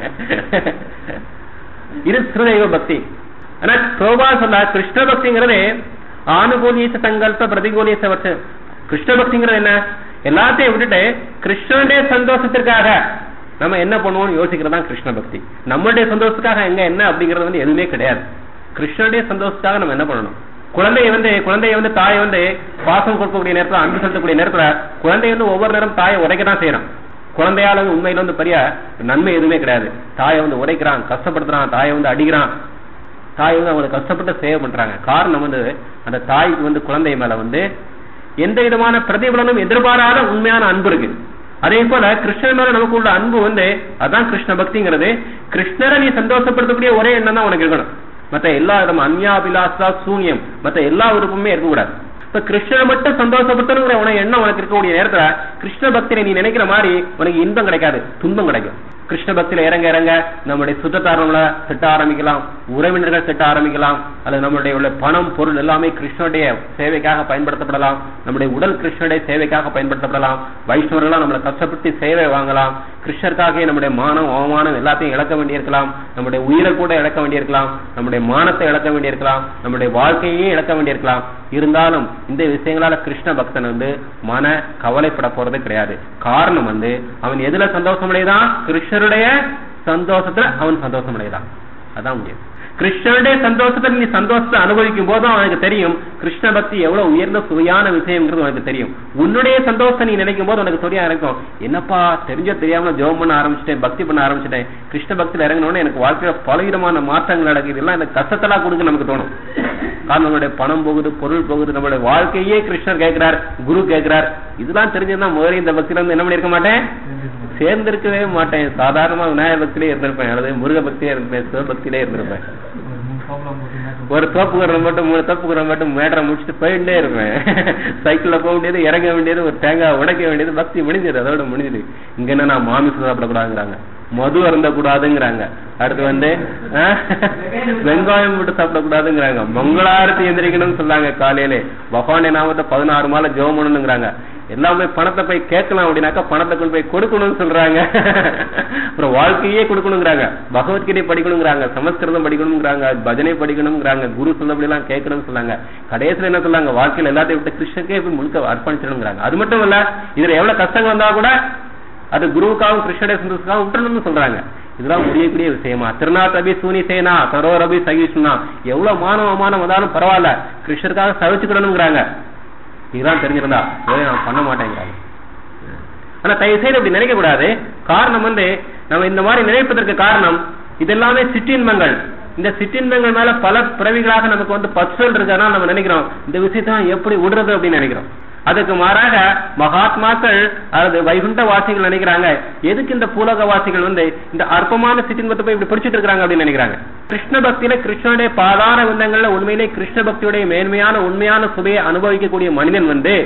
இது ஸ்ருதெய்வ பக்தி ஆனா சோபா சொல்ல கிருஷ்ண பக்திங்கிறது ஆனுகூலியச சங்கல்ப பிரதிகூலியச வச்ச கிருஷ்ண பக்திங்கிறது என்ன எல்லாத்தையும் விட்டுட்டு கிருஷ்ணனுடைய சந்தோஷத்திற்காக நம்ம என்ன பண்ணுவோம்னு யோசிக்கிறது தான் கிருஷ்ண பக்தி நம்மளுடைய சந்தோஷத்துக்காக எங்க என்ன அப்படிங்கிறது வந்து எதுவுமே கிடையாது கிருஷ்ணனுடைய சந்தோஷத்துக்காக நம்ம என்ன பண்ணணும் குழந்தைய வந்து குழந்தைய வந்து தாயை வந்து பாசம் கொடுக்கக்கூடிய நேரத்துல அன்பு செலுத்தக்கூடிய நேரத்துல குழந்தை வந்து ஒவ்வொரு நேரம் தாயை உடைக்க தான் செய்யறான் குழந்தையால வந்து உண்மையில வந்து பெரிய நன்மை எதுவுமே கிடையாது தாயை வந்து உடைக்கிறான் கஷ்டப்படுத்துறான் தாயை வந்து அடிக்கிறான் தாய் வந்து அவங்களை கஷ்டப்பட்டு சேவை பண்றாங்க காரணம் வந்து அந்த தாய்க்கு வந்து குழந்தை மேல வந்து எந்த விதமான பிரதிபலனும் எதிர்பாராத உண்மையான அன்பு இருக்கு அதே போல கிருஷ்ணன் மேல நமக்கு உள்ள அன்பு வந்து அதான் கிருஷ்ண பக்திங்கிறது கிருஷ்ணரை நீ சந்தோஷப்படுத்தக்கூடிய ஒரே எண்ணம் தான் உனக்கு இருக்கணும் மத்த எல்லா விதம் அந்யாபிலாசா சூன்யம் மத்த எல்லா விருப்பமே இருக்கக்கூடாது இப்ப கிருஷ்ணனை மட்டும் சந்தோஷப்படுத்தணுங்கிற உனக்கு எண்ணம் உனக்கு இருக்கக்கூடிய நேரத்துல கிருஷ்ண பக்தியில நீ நினைக்கிற மாதிரி உனக்கு இன்பம் கிடைக்காது துன்பம் கிடைக்கும் கிருஷ்ண பக்தியில இறங்க இறங்க நம்முடைய சுத்தத்தாரங்களை திட்ட ஆரம்பிக்கலாம் உறவினர்கள் திட்ட ஆரம்பிக்கலாம் அல்லது நம்மளுடைய உள்ள பணம் பொருள் எல்லாமே கிருஷ்ணனுடைய சேவைக்காக பயன்படுத்தப்படலாம் நம்முடைய உடல் கிருஷ்ணனுடைய சேவைக்காக பயன்படுத்தப்படலாம் வைஷ்ணவர்கள்லாம் நம்மளை கஷ்டப்பட்டு சேவை வாங்கலாம் கிருஷ்ணருக்காக நம்முடைய மானம் அவமானம் எல்லாத்தையும் இழக்க வேண்டியிருக்கலாம் நம்முடைய உயிரை கூட இழக்க வேண்டியிருக்கலாம் நம்முடைய மானத்தை இழக்க வேண்டியிருக்கலாம் நம்முடைய வாழ்க்கையே இழக்க வேண்டியிருக்கலாம் இருந்தாலும் இந்த விஷயங்களால கிருஷ்ண பக்தன் வந்து மன கவலைப்பட போறது கிடையாது காரணம் வந்து அவன் எதுல சந்தோஷம் அடையதான் கிருஷ்ணருடைய சந்தோஷத்துல அவன் சந்தோஷம் அடையதான் அதான் முடியும் கிருஷ்ணனுடைய சந்தோஷத்தை நீ சந்தோஷத்தை அனுபவிக்கும் போதும் அவனுக்கு தெரியும் கிருஷ்ண பக்தி எவ்வளவு உயர்ந்த சுவையான விஷயம்ங்கிறது உனக்கு தெரியும் உன்னுடைய சந்தோஷத்தை நீ நினைக்கும் போது உனக்கு தெரியா இருக்கும் என்னப்பா தெரிஞ்சோ தெரியாம ஜெபம் பண்ண ஆரம்பிச்சிட்டேன் பக்தி பண்ண ஆரம்பிச்சிட்டேன் கிருஷ்ண பக்தியில இறங்கினோடனே எனக்கு வாழ்க்கையில பலவிதமான மாற்றங்கள் நடக்குது இதெல்லாம் எனக்கு கஷ்டத்தெல்லாம் கொடுக்க நமக்கு தோணும் காரணம் நம்மளுடைய பணம் போகுது பொருள் போகுது நம்மளுடைய வாழ்க்கையே கிருஷ்ணர் கேட்கிறார் குரு கேட்கிறார் இதெல்லாம் தெரிஞ்சிருந்தா முதல்ல இந்த பக்தியில வந்து என்ன பண்ணிருக்க மாட்டேன் சேர்ந்திருக்கவே மாட்டேன் சாதாரணமா விநாயகர் பக்தியிலே இருந்திருப்பேன் அல்லது முருக பக்தியிலே இருந்திருப்பேன் சிவபக்தியிலே இருந்திருப்பேன் ஒரு தோப்புக்குறம் மட்டும் மூணு தோப்புக்குறம் மட்டும் மேடரை முடிச்சுட்டு போயிட்டே இருப்பேன் சைக்கிள்ல போக வேண்டியது இறங்க வேண்டியது ஒரு தேங்காய் உடைக்க வேண்டியது பக்தி முடிஞ்சது அதோட முடிஞ்சது இங்க என்ன நான் மாமிசம் சாப்பிடக்கூடாதுங்கிறாங்க மது அருந்த கூடாதுங்கிறாங்க அடுத்து வந்து ஆஹ், வெங்காயம் போட்டு சாப்பிடக்கூடாதுங்கிறாங்க மங்களாரத்தி எந்திரிக்கணும்னு சொன்னாங்க காலையிலே பகவானுடைய நாமத்தை பதினாறு மாலை ஜெபம் பண்ணணுங்கிறாங்க எல்லாமே பணத்தை போய் கேட்கலாம் அப்படின்னாக்கா பணத்தை கொண்டு போய் கொடுக்கணும்னு சொல்றாங்க அப்புறம் வாழ்க்கையே கொடுக்கணுங்கிறாங்க பகவத்கீதை படிக்கணுங்கிறாங்க சமஸ்கிருதம் படிக்கணுங்கிறாங்க பஜனை படிக்கணுங்கிறாங்க குரு சொல்லபடி எல்லாம் கேட்கணும்னு சொன்னாங்க கடைசியில என்ன சொன்னாங்க வாழ்க்கையில எல்லாத்தையும் விட்டு கிருஷ்ணக்கே போய் முழுக்க அர்ப்பணிச்சிடணுங்கிறாங்க அது மட்டும் இல்ல இதுல எவ்வளவு கஷ்டங்கள் வந்தா கூட அது குருவுக்காகவும் கிருஷ்ணடைய சந்தோஷத்துக்காகவும் விட்டுறணும்னு சொல்றாங்க இதெல்லாம் முடியக்கூடிய விஷயமா திருநாத் அபி சூனி சேனா தரோர் அபி சகிஷ்ணா எவ்வளவு மானம் அவமானம் வந்தாலும் பரவாயில்ல கிருஷ்ணருக்காக சவிச்சுக்கிடணுங்கிறாங்க இதுதான் தெரிஞ்சிருந்தா இதை நான் பண்ண மாட்டேங்கிறாங்க ஆனா தயவு செய்து அப்படி நினைக்க கூடாது காரணம் வந்து நம்ம இந்த மாதிரி நினைப்பதற்கு காரணம் இதெல்லாமே சிற்றின்பங்கள் இந்த சிற்றின்பங்கள் மேல பல பிறவிகளாக நமக்கு வந்து பற்றுதல் இருக்கனா நம்ம நினைக்கிறோம் இந்த விஷயத்தை எப்படி விடுறது அப்படின்னு நினைக்கிறோம் அதுக்கு மாறாக மகாத்மாக்கள் அல்லது வைகுண்ட வாசிகள் நினைக்கிறாங்க எதுக்கு இந்த பூலக வாசிகள் வந்து இந்த அற்பமான சிற்றின்பத்தை போய் இப்படி பிடிச்சிட்டு இருக்காங்க அப்படின்னு நினைக்கிறாங்க கிருஷ்ண பக்தியில கிருஷ்ணனுடைய பாதார விந்தங்கள்ல உண்மையிலே கிருஷ்ண பக்தியுடைய மேன்மையான உண்மையான சுவையை அனுபவிக்கக்கூடிய மனிதன் வந்து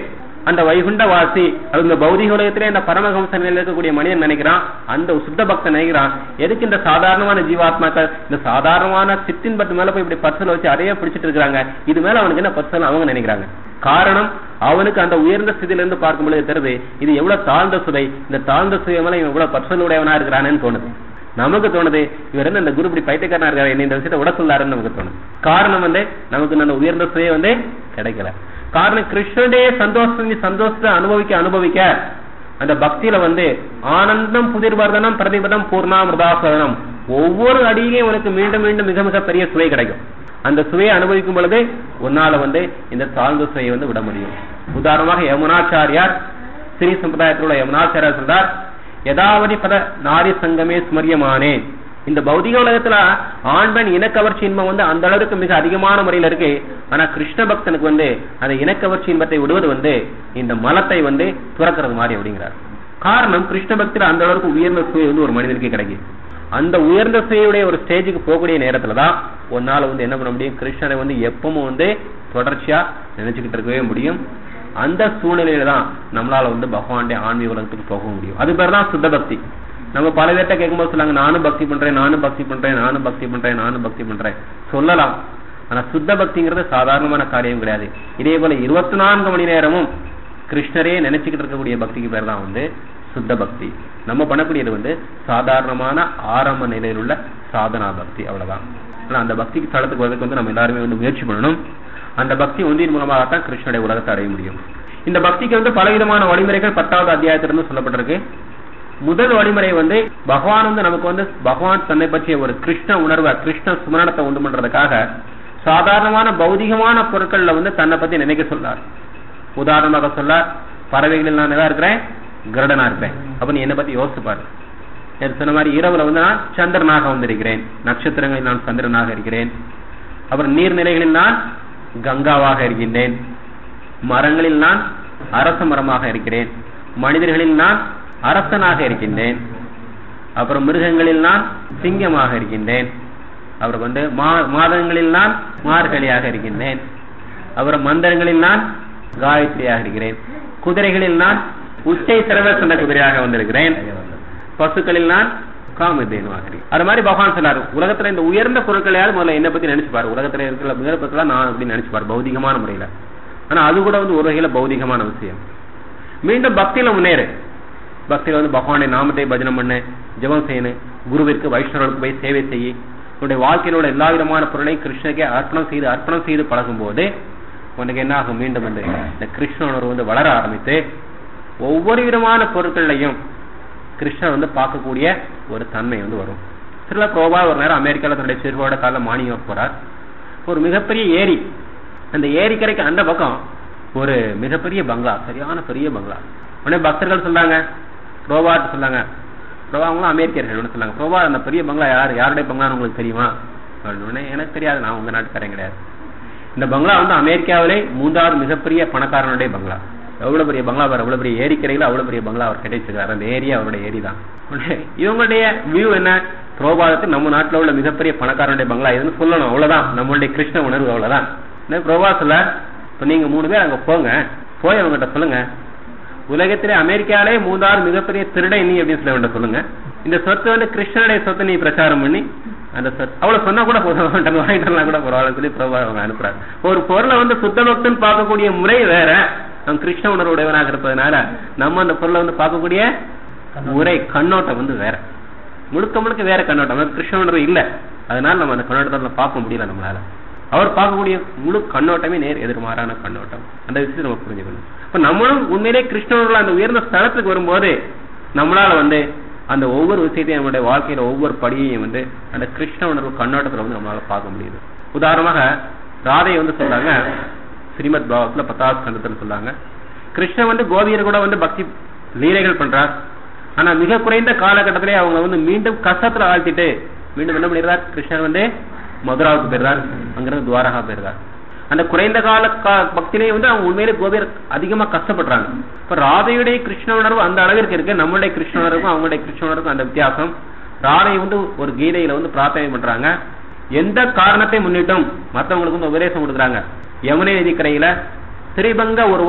அந்த வைகுண்டவாசி அது இந்த பௌதிக உலகத்திலே அந்த பரமஹம்ச நிலையில் இருக்கக்கூடிய மனிதன் நினைக்கிறான் அந்த சுத்த பக்தன் நினைக்கிறான் எதுக்கு இந்த சாதாரணமான ஜீவாத்மாக்கள் இந்த சாதாரணமான சித்தின் பட்டு மேல போய் இப்படி பர்சல் வச்சு அதையே பிடிச்சிட்டு இருக்காங்க இது மேல அவனுக்கு என்ன பர்சல் அவங்க நினைக்கிறாங்க காரணம் அவனுக்கு அந்த உயர்ந்த ஸ்திதியில இருந்து பார்க்கும் பொழுது தெரியுது இது எவ்வளவு தாழ்ந்த சுதை இந்த தாழ்ந்த சுவை மேல இவன் இவ்வளவு பர்சல் உடையவனா இருக்கிறானேன்னு தோணுது நமக்கு தோணுது இவர் என்ன இந்த குரு இப்படி பைத்தியக்காரனா இருக்காரு என்ன இந்த விஷயத்தை விட சொல்லாருன்னு நமக்கு தோணுது காரணம் வந்து நமக்கு அந்த உயர்ந்த சுவை வந்து கிடைக்கல காரணம் கிருஷ்ணனுடைய சந்தோஷம் சந்தோஷத்தை அனுபவிக்க அனுபவிக்க அந்த பக்தியில வந்து ஆனந்தம் புதிர்வர்தனம் பிரதிபதம் பூர்ணாமிருதாசனம் ஒவ்வொரு அடியிலையும் உனக்கு மீண்டும் மீண்டும் மிக மிக பெரிய சுவை கிடைக்கும் அந்த சுவையை அனுபவிக்கும் பொழுது உன்னால வந்து இந்த தாழ்ந்த சுவையை வந்து விட முடியும் உதாரணமாக யமுனாச்சாரியார் ஸ்ரீ சம்பிரதாயத்தில் உள்ள யமுனாச்சாரியார் சொல்றார் யதாவதி பத நாரி சங்கமே ஸ்மரியமானே இந்த பௌதிக உலகத்துல ஆண் பெண் இனக்கவர்ச்சி இன்பம் வந்து அந்த அளவுக்கு மிக அதிகமான முறையில இருக்கு ஆனா கிருஷ்ண பக்தனுக்கு வந்து அந்த இனக்கவர்ச்சி இன்பத்தை விடுவது வந்து இந்த மலத்தை வந்து துறக்கிறது மாதிரி அப்படிங்கிறார் காரணம் கிருஷ்ண பக்தியில அந்த அளவுக்கு உயர்ந்த சுவை வந்து ஒரு மனிதனுக்கு கிடைக்கும் அந்த உயர்ந்த சுவையுடைய ஒரு ஸ்டேஜுக்கு போகக்கூடிய நேரத்துல தான் உன்னால வந்து என்ன பண்ண முடியும் கிருஷ்ணனை வந்து எப்பவும் வந்து தொடர்ச்சியா நினைச்சுக்கிட்டு இருக்கவே முடியும் அந்த சூழ்நிலையில தான் நம்மளால வந்து பகவானுடைய ஆன்மீக உலகத்துக்கு போக முடியும் அது பேர் தான் சுத்த பக்தி நம்ம பல பேர்ட்ட கேட்கும்போது சொல்லாங்க நானும் பக்தி பண்றேன் நானும் பக்தி பண்றேன் நானும் பக்தி பண்றேன் நானும் பக்தி பண்றேன் சொல்லலாம் ஆனா சுத்த பக்திங்கிறது சாதாரணமான காரியம் கிடையாது இதே போல இருபத்தி நான்கு மணி நேரமும் கிருஷ்ணரே நினைச்சுக்கிட்டு இருக்கக்கூடிய பக்திக்கு பேர் தான் வந்து சுத்த பக்தி நம்ம பண்ணக்கூடியது வந்து சாதாரணமான ஆரம்ப நிலையில் உள்ள சாதனா பக்தி அவ்வளவுதான் ஆனா அந்த பக்திக்கு தளத்துக்கு வரதுக்கு வந்து நம்ம எல்லாருமே வந்து முயற்சி பண்ணணும் அந்த பக்தி ஒன்றின் மூலமாகத்தான் கிருஷ்ணனுடைய உலகத்தை அடைய முடியும் இந்த பக்திக்கு வந்து பலவிதமான வழிமுறைகள் பத்தாவது அத்தியாயத்திலிருந்து சொல்லப்பட்டிருக்கு முதல் வழிமுறை வந்து பகவான் வந்து நமக்கு வந்து பகவான் தன்னை பற்றிய ஒரு கிருஷ்ண உணர்வை கிருஷ்ண சுமரணத்தை உண்டு பண்றதுக்காக சாதாரணமான பௌதிகமான பொருட்கள்ல வந்து தன்னை பத்தி நினைக்க சொல்லார் உதாரணமாக சொல்லார் பறவைகளில் நான் எதா இருக்கிறேன் கருடனா இருப்பேன் அப்ப நீ என்ன பத்தி யோசிச்சு பாரு நேத்து சொன்ன மாதிரி இரவுல வந்து நான் சந்திரனாக வந்திருக்கிறேன் நட்சத்திரங்களில் நான் சந்திரனாக இருக்கிறேன் அப்புறம் நீர்நிலைகளில் நான் கங்காவாக இருக்கின்றேன் மரங்களில் நான் அரச மரமாக இருக்கிறேன் மனிதர்களில் நான் அரசனாக இருக்கின்றேன் அப்புறம் மிருகங்களில் நான் சிங்கமாக இருக்கின்றேன் அப்புறம் வந்து மா- மாதங்களில் நான் மார்கழியாக இருக்கின்றேன் அப்புறம் மந்திரங்களில் நான் காயத்ரியாக இருக்கிறேன் குதிரைகளில் நான் உச்சை சிறவ சொன்ன குதிரையாக வந்திருக்கிறேன் பசுக்களில் நான் காமதேனுவாக இருக்கிறேன் அது மாதிரி பகவான் சொன்னார் உலகத்துல இந்த உயர்ந்த பொருட்களையாவது முதல்ல என்ன பத்தி நினைச்சு பாரு உலகத்துல இருக்கிற மிக பொருட்களா நான் அப்படின்னு நினைச்சு பாரு பௌதிகமான முறையில ஆனா அது கூட வந்து ஒரு வகையில பௌதிகமான விஷயம் மீண்டும் பக்தியில முன்னேறு பக்தியில வந்து பகவானுடைய நாமத்தை பஜனம் பண்ணு ஜெபம் செய்யணும் குருவிற்கு வைஷ்ணவர்களுக்கு போய் சேவை செய்யி உன்னுடைய வாழ்க்கையில உள்ள எல்லா விதமான பொருளையும் கிருஷ்ணனுக்கே அர்ப்பணம் செய்து அர்ப்பணம் செய்து பழகும் போது உனக்கு என்ன ஆகும் மீண்டும் வந்து இந்த கிருஷ்ண உணர்வு வந்து வளர ஆரம்பித்து ஒவ்வொரு விதமான பொருட்கள்லையும் கிருஷ்ணன் வந்து பார்க்கக்கூடிய ஒரு தன்மை வந்து வரும் சில கோபா ஒரு நேரம் அமெரிக்கால தன்னுடைய சிறுவோட கால மானியம் போறார் ஒரு மிகப்பெரிய ஏரி அந்த ஏரிக்கரைக்கு அந்த பக்கம் ஒரு மிகப்பெரிய பங்களா சரியான பெரிய பங்களா உடனே பக்தர்கள் சொன்னாங்க ரோபாட் சொன்னாங்க ரோபா அவங்களும் அமெரிக்கர்கள் ஒன்று சொன்னாங்க ரோபா அந்த பெரிய பங்களா யார் யாருடைய பங்களான்னு உங்களுக்கு தெரியுமா அப்படின்னு உடனே எனக்கு தெரியாது நான் உங்க நாட்டுக்காரன் கிடையாது இந்த பங்களா வந்து அமெரிக்காவிலே மூன்றாவது மிகப்பெரிய பணக்காரனுடைய பங்களா எவ்வளவு பெரிய பங்களா பாரு எவ்வளவு பெரிய ஏரிக்கரையில அவ்வளவு பெரிய பங்களா அவர் கிடைச்சிருக்காரு அந்த ஏரியா அவருடைய ஏரி தான் உடனே இவங்களுடைய வியூ என்ன புரோபாதத்து நம்ம நாட்டுல உள்ள மிகப்பெரிய பணக்காரனுடைய பங்களா இதுன்னு சொல்லணும் அவ்வளவுதான் நம்மளுடைய கிருஷ்ண உணர்வு அவ்வளவுதான் என்ன புரோபா சொல்ல இப்ப நீங்க மூணு பேர் அங்க போங்க போய் அவங்ககிட்ட சொல்லுங்க உலகத்திலே அமெரிக்காலே மூன்றாவது மிகப்பெரிய திருடன் நீ அப்படின்னு சொல்ல வேண்டாம் சொல்லுங்க இந்த சொத்து வந்து கிருஷ்ணனுடைய சொத்தை நீ பிரச்சாரம் பண்ணி அந்த சொத்து அவ்வளவு சொன்னா கூட போதும் அவன்கிட்ட வாங்கிட்டு வரலாம் கூட பரவாயில்ல சொல்லி பிரபா அவங்க அனுப்புறாங்க ஒரு பொருளை வந்து சுத்த பக்தன் பார்க்கக்கூடிய முறை வேற அவன் கிருஷ்ண உணர்வுடையவனாக இருப்பதனால நம்ம அந்த பொருளை வந்து பார்க்கக்கூடிய முறை கண்ணோட்டம் வந்து வேற முழுக்க முழுக்க வேற கண்ணோட்டம் நமக்கு கிருஷ்ண உணர்வு இல்ல அதனால நம்ம அந்த கண்ணோட்டத்தை பார்க்க முடியல நம்மளால அவர் பார்க்கக்கூடிய முழு கண்ணோட்டமே நேர் எதிர்மாறான கண்ணோட்டம் அந்த விஷயத்தை நம்ம புரிஞ்சுக்கணும் இப்ப நம்மளும் உண்மையிலே கிருஷ்ணனோட அந்த உயர்ந்த ஸ்தலத்துக்கு வரும்போது நம்மளால வந்து அந்த ஒவ்வொரு விஷயத்தையும் நம்மளுடைய வாழ்க்கையில ஒவ்வொரு படியையும் வந்து அந்த கிருஷ்ண உணர்வு கண்ணோட்டத்துல வந்து நம்மளால பார்க்க முடியுது உதாரணமாக ராதையை வந்து சொல்றாங்க ஸ்ரீமத் பாவத்துல பத்தாவது ஸ்கந்தத்துல சொல்றாங்க கிருஷ்ணன் வந்து கோபியர் கூட வந்து பக்தி லீலைகள் பண்றார் ஆனா மிக குறைந்த காலகட்டத்திலே அவங்க வந்து மீண்டும் கஷ்டத்துல ஆழ்த்திட்டு மீண்டும் என்ன பண்ணிடுறார் கிருஷ்ணன் வந்து மதுராவுக்கு போயிருந்தார் அங்கிருந்து துவாரகா போயிருந்தார் அந்த குறைந்த கால கா- பக்தியிலே வந்து அவங்க உண்மையிலே கோபியர் அதிகமா கஷ்டப்படுறாங்க இப்ப ராதையுடைய கிருஷ்ண உணர்வு அந்த அளவிற்கு இருக்கு நம்மளுடைய கிருஷ்ண உணர்வுக்கும் அவங்களுடைய கிருஷ்ண உணர்வுக்கும் அந்த வித்தியாசம் ராதை வந்து ஒரு கீதையில வந்து பிரார்த்தனை பண்றாங்க எந்த காரணத்தை முன்னிட்டும் மத்தவங்களுக்கு வந்து உபதேசம் கொடுக்குறாங்க யமுனை நதிக்கரையில திரிபங்க உருவம்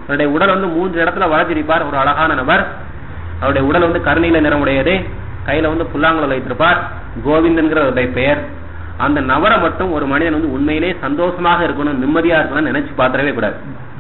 அவருடைய உடல் வந்து மூன்று இடத்துல வளர்த்திருப்பார் ஒரு அழகான நபர் அவருடைய உடல் வந்து கருநீல நிறமுடையது கையில வந்து புல்லாங்குழல் வைத்திருப்பார் கோவிந்தன்கிற அவருடைய பெயர் அந்த நபரை மட்டும் ஒரு மனிதன் வந்து உண்மையிலே சந்தோஷமாக இருக்கணும் நிம்மதியா இருக்கணும்னு நினைச்சு பாத்திரவே கூடாது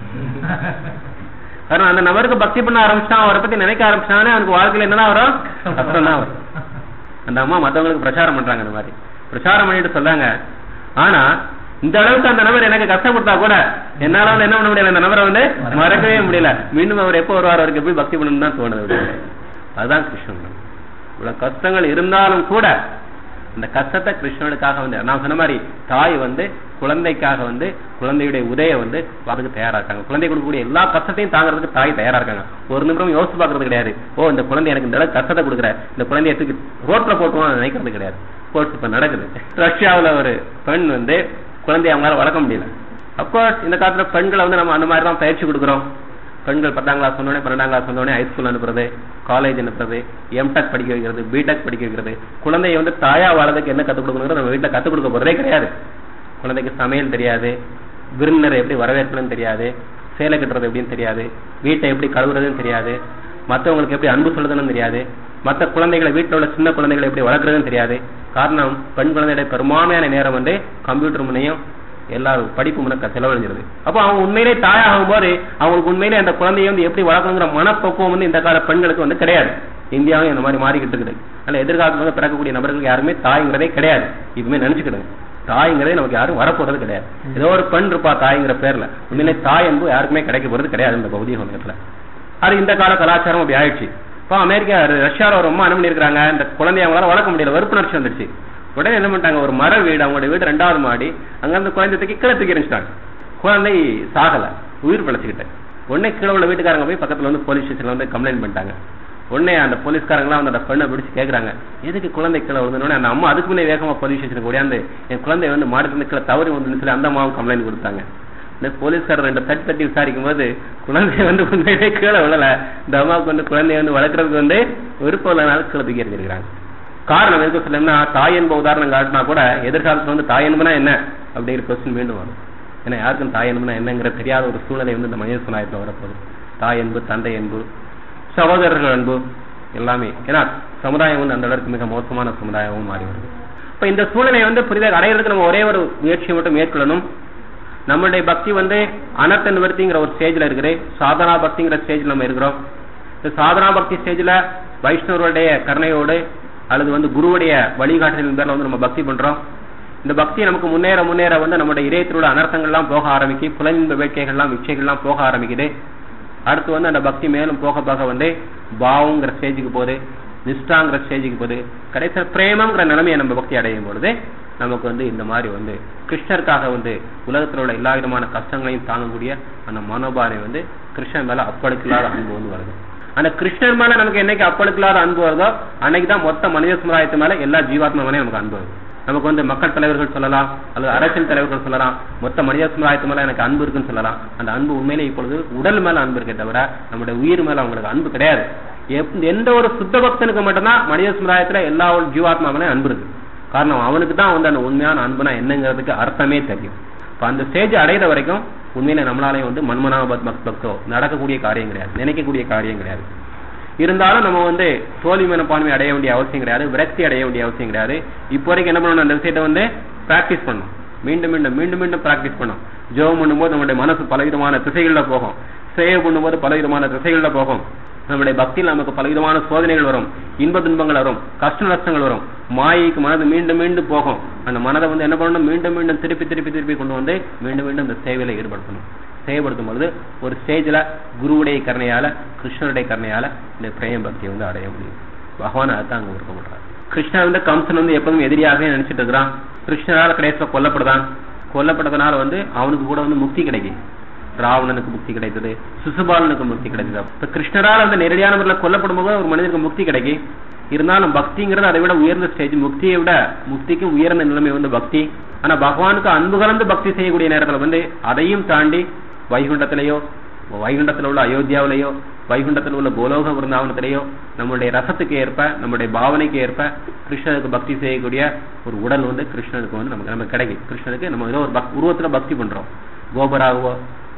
காரணம் அந்த நபருக்கு பக்தி பண்ண ஆரம்பிச்சான் அவரை பத்தி நினைக்க ஆரம்பிச்சானே அவனுக்கு வாழ்க்கையில என்னதான் வரும் கஷ்டம் தான் வரும் அந்த அம்மா மத்தவங்களுக்கு பிரச்சாரம் பண்றாங்க இந்த மாதிரி பிரச்சாரம் பண்ணிட்டு சொல்றாங்க ஆனா இந்த அளவுக்கு அந்த நபர் எனக்கு கஷ்டம் கொடுத்தா கூட என்னால வந்து என்ன பண்ண முடியல அந்த நபரை வந்து மறக்கவே முடியல மீண்டும் அவர் எப்போ வருவார் அவருக்கு எப்படி பக்தி பண்ணணும்னு தான் தோணுது அவருக்கு. அதுதான் கிருஷ்ணன் இவ்வளவு கஷ்டங்கள் இருந்தாலும் கூட அந்த கஷ்டத்தை கிருஷ்ணனுக்காக வந்து நான் சொன்ன மாதிரி தாய் வந்து குழந்தைக்காக வந்து குழந்தையுடைய உதய வந்து அதுக்கு தயாரா இருக்காங்க குழந்தை கொடுக்கக்கூடிய எல்லா கஷ்டத்தையும் தாங்கிறதுக்கு தாய் தயாரா இருக்காங்க ஒரு நிமிடம் யோசிச்சு பாக்குறது கிடையாது ஓ இந்த குழந்தை எனக்கு இந்த அளவுக்கு கஷ்டத்தை கொடுக்குற இந்த குழந்தைய தூக்கி ரோட்ல போட்டுவான்னு நினைக்கிறது கிடையாது ஸ்போர்ட்ஸ் இப்ப நடக்குது ரஷ்யாவுல ஒரு பெண் வந்து குழந்தைய அவங்களால வளர்க்க முடியல அப்கோர்ஸ் இந்த காலத்துல பெண்களை வந்து நம்ம அந்த மாதிரி தான் பயிற்சி கொடுக்குறோம் பெண்கள் பத்தாம் கிளாஸ் வந்தோடனே பன்னெண்டாம் கிளாஸ் வந்தோடனே ஹைஸ்கூல் அனுப்புறது காலேஜ் அனுப்புறது எம்டெக் படிக்க வைக்கிறது பிடெக் படிக்க வைக்கிறது குழந்தைய வந்து தாயா வாழறதுக்கு என்ன கத்துக் கொடுக்கணுங்கிறது நம்ம வீட்டுல கத்துக் கொடுக்க போறதே கிடையாது குழந்தைக்கு சமையல் தெரியாது விருந்தினரை எப்படி வரவேற்கணும்னு தெரியாது சேலை கட்டுறது எப்படின்னு தெரியாது வீட்டை எப்படி கழுவுறதுன்னு தெரியாது மத்தவங்களுக்கு எப்படி அன்பு சொல்றதுன்னு தெரியாது மத்த குழந்தைகளை வீட்டில் உள்ள சின்ன குழந்தைகளை எப்படி வளர்க்குறதுன்னு தெரியாது காரணம் பெண் குழந்தையுடைய பெரும்பான்மையான நேரம் வந்து கம்ப்யூட்டர் முனையும் எல்லா படிப்பு முனக்க செலவழிஞ்சிருது அப்போ அவங்க உண்மையிலே தாயாகும் போது அவங்களுக்கு உண்மையிலே அந்த குழந்தையை வந்து எப்படி வளர்க்கணுங்கிற மனப்பக்குவம் வந்து இந்த கால பெண்களுக்கு வந்து கிடையாது இந்தியாவும் இந்த மாதிரி மாறிக்கிட்டு இருக்குது அதனால எதிர்காலத்துல வந்து பிறக்கக்கூடிய நபர்களுக்கு யாருமே தாய்ங்கிறதே கிடையாது இதுமே நினைச்சுக்கிடுங்க தாய்ங்கிறதே நமக்கு யாரும் வரப்போறது கிடையாது ஏதோ ஒரு பெண் இருப்பா தாய்ங்கிற பேர்ல உண்மையிலே தாய் அன்பு யாருக்குமே கிடைக்க போறது கிடையாது இந்த பௌதிக உலகத்துல அது இந்த கால கலாச்சாரம் அப்படி ஆயிடுச்சு இப்போ அமெரிக்கா ரஷ்யாவில் ரொம்ப என்ன பண்ணிருக்காங்க இந்த குழந்தைய அவங்களால வளர்க்க முடியல வெறுப்புணர்ச்சி வந்துருச்சு உடனே என்ன பண்ணிட்டாங்க ஒரு மர வீடு அவங்களோட வீடு ரெண்டாவது மாடி அங்க அந்த குழந்தை தூக்கி கீழே தூக்கி எரிஞ்சிட்டாங்க குழந்தை சாகல உயிர் பிழைச்சுக்கிட்டு உடனே கீழே உள்ள வீட்டுக்காரங்க போய் பக்கத்துல வந்து போலீஸ் ஸ்டேஷன்ல வந்து கம்ப்ளைண்ட் பண்ணிட்டாங்க உடனே அந்த போலீஸ்காரங்களாம் வந்து அந்த பெண்ணை பிடிச்சு கேக்குறாங்க எதுக்கு குழந்தை கீழே விழுந்தோடனே அந்த அம்மா அதுக்கு முன்னே வேகமா போலீஸ் ஸ்டேஷனுக்கு ஓடியாந்து என் குழந்தை வந்து மாடத்துல கீழே தவறி வந்துன்னு சொல்லி அந்த அம்மாவும் கம்ப்ளைண்ட் கொடுத்தாங்க இந்த போலீஸ்காரர் ரெண்டு தட்டி தட்டி விசாரிக்கும் போது குழந்தைய வந்து உண்மையிலே கீழே விழல இந்த அம்மாவுக்கு வந்து குழந்தைய வந்து வளர்க்கறதுக்கு வந்து விருப்பம் இல்லைனால கீழே தூக்கி எறிஞ்சிருக்காங்க காரணம் எதுக்கு சொல்லணும்னா தாய் என்ப உதாரணம் காட்டினா கூட எதிர்காலத்துல வந்து தாய் என்பனா என்ன அப்படிங்கிற கொஸ்டின் மீண்டும் வரும் ஏன்னா யாருக்கும் தாய் என்பனா என்னங்கிற தெரியாத ஒரு சூழ்நிலை வந்து இந்த மனித சமுதாயத்துல வரப்போகுது தாய் அன்பு தந்தை அன்பு சகோதரர்கள் அன்பு எல்லாமே ஏன்னா சமுதாயம் வந்து அந்த அளவுக்கு மிக மோசமான சமுதாயமும் மாறி வருது இப்ப இந்த சூழ்நிலை வந்து புரிதாக அடையிறதுக்கு நம்ம ஒரே ஒரு முயற்சியை மட்டும் மேற்கொள்ளணும் நம்மளுடைய பக்தி வந்து அனர்த்த நிவர்த்திங்கிற ஒரு ஸ்டேஜ்ல இருக்குது சாதனா பக்திங்கிற ஸ்டேஜ்ல நம்ம இருக்கிறோம் இந்த சாதனா பக்தி ஸ்டேஜ்ல வைஷ்ணவருடைய கருணையோடு அல்லது வந்து குருவுடைய வழிகாட்டுதலின் பேர்ல வந்து நம்ம பக்தி பண்றோம் இந்த பக்தி நமக்கு முன்னேற முன்னேற வந்து நம்முடைய இதயத்தில் உள்ள அனர்த்தங்கள்லாம் போக ஆரம்பிக்கு புலனின்ப வேட்கைகள்லாம் இச்சைகள்லாம் போக ஆரம்பிக்குது அடுத்து வந்து அந்த பக்தி மேலும் போக போக வந்து பாவங்கிற ஸ்டேஜுக்கு போகுது நிஷ்டாங்கிற ஸ்டேஜுக்கு போகுது கடைசியில் பிரேமங்கிற நிலைமையை நம்ம பக்தி அடையும் பொழுது நமக்கு வந்து இந்த மாதிரி வந்து கிருஷ்ணருக்காக வந்து உலகத்தில் உள்ள எல்லா விதமான கஷ்டங்களையும் தாங்கக்கூடிய அந்த மனோபானை வந்து கிருஷ்ணன் மேல அப்பழுக்கில்லாத அன்பு வந்து வருது அந்த கிருஷ்ணர் மேல நமக்கு என்னைக்கு அப்பழுக்கில்லாத அன்பு வருதோ அன்னைக்கு தான் மொத்த மனித சமுதாயத்து மேல எல்லா ஜீவாத்மா மேலே நமக்கு அன்பு வருது நமக்கு வந்து மக்கள் தலைவர்கள் சொல்லலாம் அல்லது அரசியல் தலைவர்கள் சொல்லலாம் மொத்த மனித சமுதாயத்து மேல எனக்கு அன்பு இருக்குன்னு சொல்லலாம் அந்த அன்பு உண்மையிலே இப்பொழுது உடல் மேல அன்பு இருக்கே தவிர நம்முடைய உயிர் மேல அவங்களுக்கு அன்பு கிடையாது எப்- எந்த ஒரு சுத்த பக்தனுக்கு மட்டும்தான் மனித சமுதாயத்துல எல்லா ஒரு ஜீவாத்மா மேலே அன்பு இருக்கு காரணம் அவனுக்கு தான் வந்து அந்த உண்மையான அன்புனா என்னங்கிறதுக்கு அர்த்தமே தெரியும் இப்ப அந்த ஸ்டேஜ் அடையிற வரைக்கும் உண்மையில நம்மளாலையும் வந்து மன்மனாபத் பக்தோ நடக்கக்கூடிய காரியம் கிடையாது நினைக்கக்கூடிய காரியம் கிடையாது இருந்தாலும் நம்ம வந்து தோல்வி மனப்பான்மை அடைய வேண்டிய அவசியம் கிடையாது விரக்தி அடைய வேண்டிய அவசியம் கிடையாது இப்போ வரைக்கும் என்ன பண்ணணும் அந்த விஷயத்தை வந்து பிராக்டிஸ் பண்ணணும் மீண்டும் மீண்டும் மீண்டும் மீண்டும் பிராக்டிஸ் பண்ணணும் ஜோம் பண்ணும்போது நம்மளுடைய மனசு பலவிதமான திசைகள்ல போகும் சேவ் பண்ணும்போது பலவிதமான திசைகள்ல போகும் நம்முடைய பக்தியில் நமக்கு பலவிதமான சோதனைகள் வரும் இன்ப துன்பங்கள் வரும் கஷ்ட நஷ்டங்கள் வரும் மாயைக்கு மனது மீண்டும் மீண்டும் போகும் அந்த மனதை வந்து என்ன பண்ணணும் மீண்டும் மீண்டும் திருப்பி திருப்பி திருப்பி கொண்டு வந்து மீண்டும் மீண்டும் இந்த சேவையில ஈடுபடுத்தணும் செயல்படுத்தும் பொழுது ஒரு ஸ்டேஜ்ல குருவுடைய கருணையால கிருஷ்ணருடைய கருணையால இந்த பிரேம பக்தியை வந்து அடைய முடியும் பகவான் அதான் அங்க விருப்ப பண்றாரு கிருஷ்ணன் வந்து கம்சன் வந்து எப்போதும் எதிரியாகவே நினைச்சிட்டு இருக்கிறான் கிருஷ்ணரால கடைசியில் கொல்லப்படுதான் கொல்லப்பட்டதுனால வந்து அவனுக்கு கூட வந்து முக்தி கிடைக்கும் ராவணனுக்கு முக்தி கிடைத்தது சிசுபாலனுக்கு முக்தி கிடைத்தது இப்ப கிருஷ்ணரால் வந்து நேரடியான முறையில் கொல்லப்படும் போது ஒரு மனிதனுக்கு முக்தி கிடைக்கும் இருந்தாலும் பக்திங்கிறது அதை விட உயர்ந்த ஸ்டேஜ் முக்தியை விட முக்திக்கு உயர்ந்த நிலைமை வந்து பக்தி ஆனா பகவானுக்கு அன்பு கலந்து பக்தி செய்யக்கூடிய நேரத்துல வந்து அதையும் தாண்டி வைகுண்டத்திலேயோ வைகுண்டத்தில் உள்ள அயோத்தியாவிலேயோ வைகுண்டத்தில் உள்ள கோலோக விருந்தாவனத்திலேயோ நம்மளுடைய ரசத்துக்கு ஏற்ப நம்மளுடைய பாவனைக்கு ஏற்ப கிருஷ்ணனுக்கு பக்தி செய்யக்கூடிய ஒரு உடல் வந்து கிருஷ்ணனுக்கு வந்து நமக்கு நமக்கு கிடைக்கும் கிருஷ்ணனுக்கு நம்ம ஏதோ ஒரு பக் உருவத்துல பக்தி பண்றோம் கோபராகவோ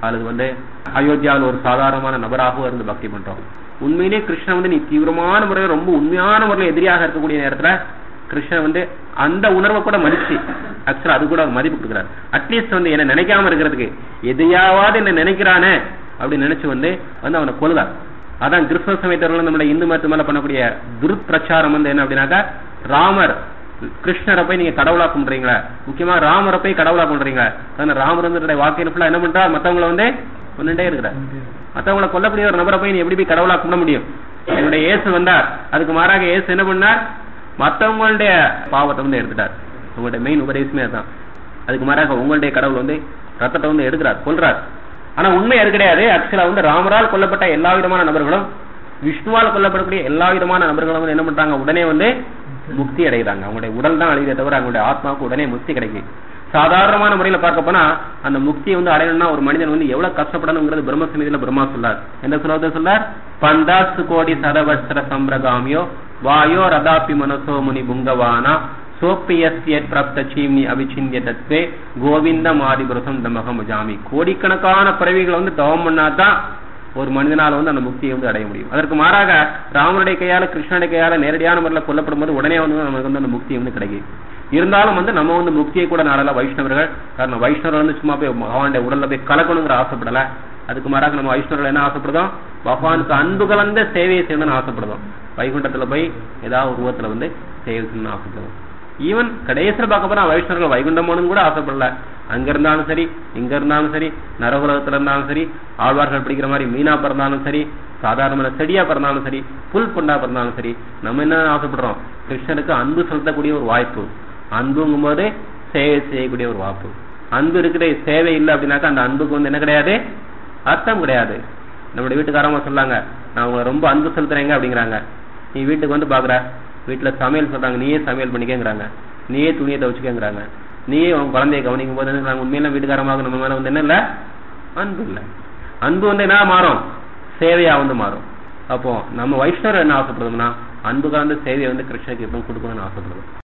அல்லது வந்து அயோத்தியாவில் ஒரு சாதாரணமான நபராகவும் இருந்து பக்தி பண்றோம் உண்மையிலே கிருஷ்ணன் வந்து நீ தீவிரமான முறையில் ரொம்ப உண்மையான முறையில் எதிரியாக இருக்கக்கூடிய நேரத்துல கிருஷ்ணன் வந்து அந்த உணர்வை கூட மதிச்சு ஆக்சுவலா அது கூட மதிப்பு கொடுக்குறாரு அட்லீஸ்ட் வந்து என்ன நினைக்காம இருக்கிறதுக்கு எதையாவது என்ன நினைக்கிறானே அப்படின்னு நினைச்சு வந்து வந்து அவனை கொள்ளுதார் அதான் கிறிஸ்தவ சமயத்தவர்கள் நம்மளோட இந்து மதத்து மேல பண்ணக்கூடிய துருப்பிரச்சாரம் வந்து என்ன அப்படின்னாக்கா ராமர் கிருஷ்ணரை போய் நீங்க கடவுளா கும்பிடுறீங்களா முக்கியமா ராமரை போய் கடவுளா கும்பிடுறீங்களா அதனால ராமர் வந்து வாழ்க்கையில ஃபுல்லா என்ன பண்றா மத்தவங்கள வந்து கொண்டுட்டே இருக்கிறார் மத்தவங்கள கொல்லக்கூடிய ஒரு நபரை போய் நீ எப்படி போய் கடவுளா கும்பிட முடியும் என்னுடைய இயேசு வந்தார் அதுக்கு மாறாக இயேசு என்ன பண்ணார் மத்தவங்களுடைய பாவத்தை வந்து எடுத்துட்டார் உங்களுடைய மெயின் உபதேசமே அதுதான் அதுக்கு மாறாக உங்களுடைய கடவுள் வந்து ரத்தத்தை வந்து எடுக்கிறார் கொல்றார் ஆனா உண்மை அது கிடையாது ஆக்சுவலா வந்து ராமரால் கொல்லப்பட்ட எல்லா விதமான நபர்களும் விஷ்ணுவால் கொல்லப்படக்கூடிய எல்லா விதமான நபர்களும் வந்து என்ன பண்றாங்க உடனே வந்து முக்தி அடைகிறாங்க அவங்களுடைய உடல் தான் அழியதே தவிர அவங்களுடைய ஆத்மாவுக்கு உடனே முக்தி கிடைக்கும் சாதாரணமான முறையில பார்க்க போனா அந்த முக்தியை வந்து அடையணும்னா ஒரு மனிதன் வந்து எவ்வளவு கஷ்டப்படணுங்கிறது பிரம்ம சமிதியில பிரம்மா சொல்லார் எந்த சொல்றது சொல்லார் பந்தாசு கோடி சதவஸ்திர சம்பிரகாமியோ வாயோ ரதாபி மனசோ முனி புங்கவானா சோப்பியஸ்யத் பிரப்த சீம்னி அபிச்சிந்திய தத்வே கோவிந்த மாதிபுரசம் தமகம் ஜாமி கோடிக்கணக்கான பிறவிகளை வந்து தவம் பண்ணாதான் ஒரு மனிதனால வந்து அந்த முக்தியை வந்து அடைய முடியும் அதற்கு மாறாக ராமனுடைய கையால கிருஷ்ணனுடைய கையால நேரடியான முறையில் கொல்லப்படும் போது உடனே வந்து நமக்கு வந்து அந்த முக்தி வந்து கிடைக்கும் இருந்தாலும் வந்து நம்ம வந்து முக்தியை கூட நாடல வைஷ்ணவர்கள் காரணம் வைஷ்ணவர் வந்து சும்மா போய் பகவானுடைய உடல்ல போய் கலக்கணுங்கிற ஆசைப்படல அதுக்கு மாறாக நம்ம வைஷ்ணவர்கள் என்ன ஆசைப்படுதோம் பகவானுக்கு அன்பு கலந்த சேவையை செய்யணும்னு ஆசைப்படுதோம் வைகுண்டத்துல போய் ஏதாவது உருவத்துல வந்து சேவை செய்யணும்னு ஆசைப்படுவோம் ஈவன் கடைசியில் பார்க்க போனா வைஷ்ணவர்கள் வைகுண்டம் போகணும்னு கூட ஆசைப்படல அங்க இருந்தாலும் சரி இங்க இருந்தாலும் சரி நரகுலகத்துல இருந்தாலும் சரி ஆழ்வார்கள் பிடிக்கிற மாதிரி மீனா பிறந்தாலும் சரி சாதாரணமான செடியா பிறந்தாலும் சரி புல் பொண்டா பிறந்தாலும் சரி நம்ம என்ன ஆசைப்படுறோம் கிருஷ்ணனுக்கு அன்பு செலுத்தக்கூடிய ஒரு வாய்ப்பு அன்புங்கும் போது சேவை செய்யக்கூடிய ஒரு வாய்ப்பு அன்பு இருக்கிற சேவை இல்லை அப்படின்னாக்கா அந்த அன்புக்கு வந்து என்ன கிடையாது அர்த்தம் கிடையாது நம்முடைய வீட்டுக்காரங்க சொல்லாங்க நான் உங்களை ரொம்ப அன்பு செலுத்துறேங்க அப்படிங்கிறாங்க நீ வீட்டுக்கு வந்து பாக்குற வீட்டுல சமையல் சொல்றாங்க நீயே சமையல் பண்ணிக்கங்கிறாங்க நீயே துணியை துவச்சுக்கங்கிறாங்க நீயே உன் குழந்தைய கவனிக்கும் போது நாங்க உண்மையில வீட்டுக்காரமாக நம்ம மேல வந்து என்ன இல்ல அன்பு இல்ல அன்பு வந்து என்ன மாறும் சேவையா வந்து மாறும் அப்போ நம்ம வைஷ்ணவர் என்ன ஆசைப்படுறோம்னா அன்பு கலந்த சேவையை வந்து கிருஷ்ணனுக்கு எப்பவும் கொடுக்கணும்னு ஆசைப்படுறோம்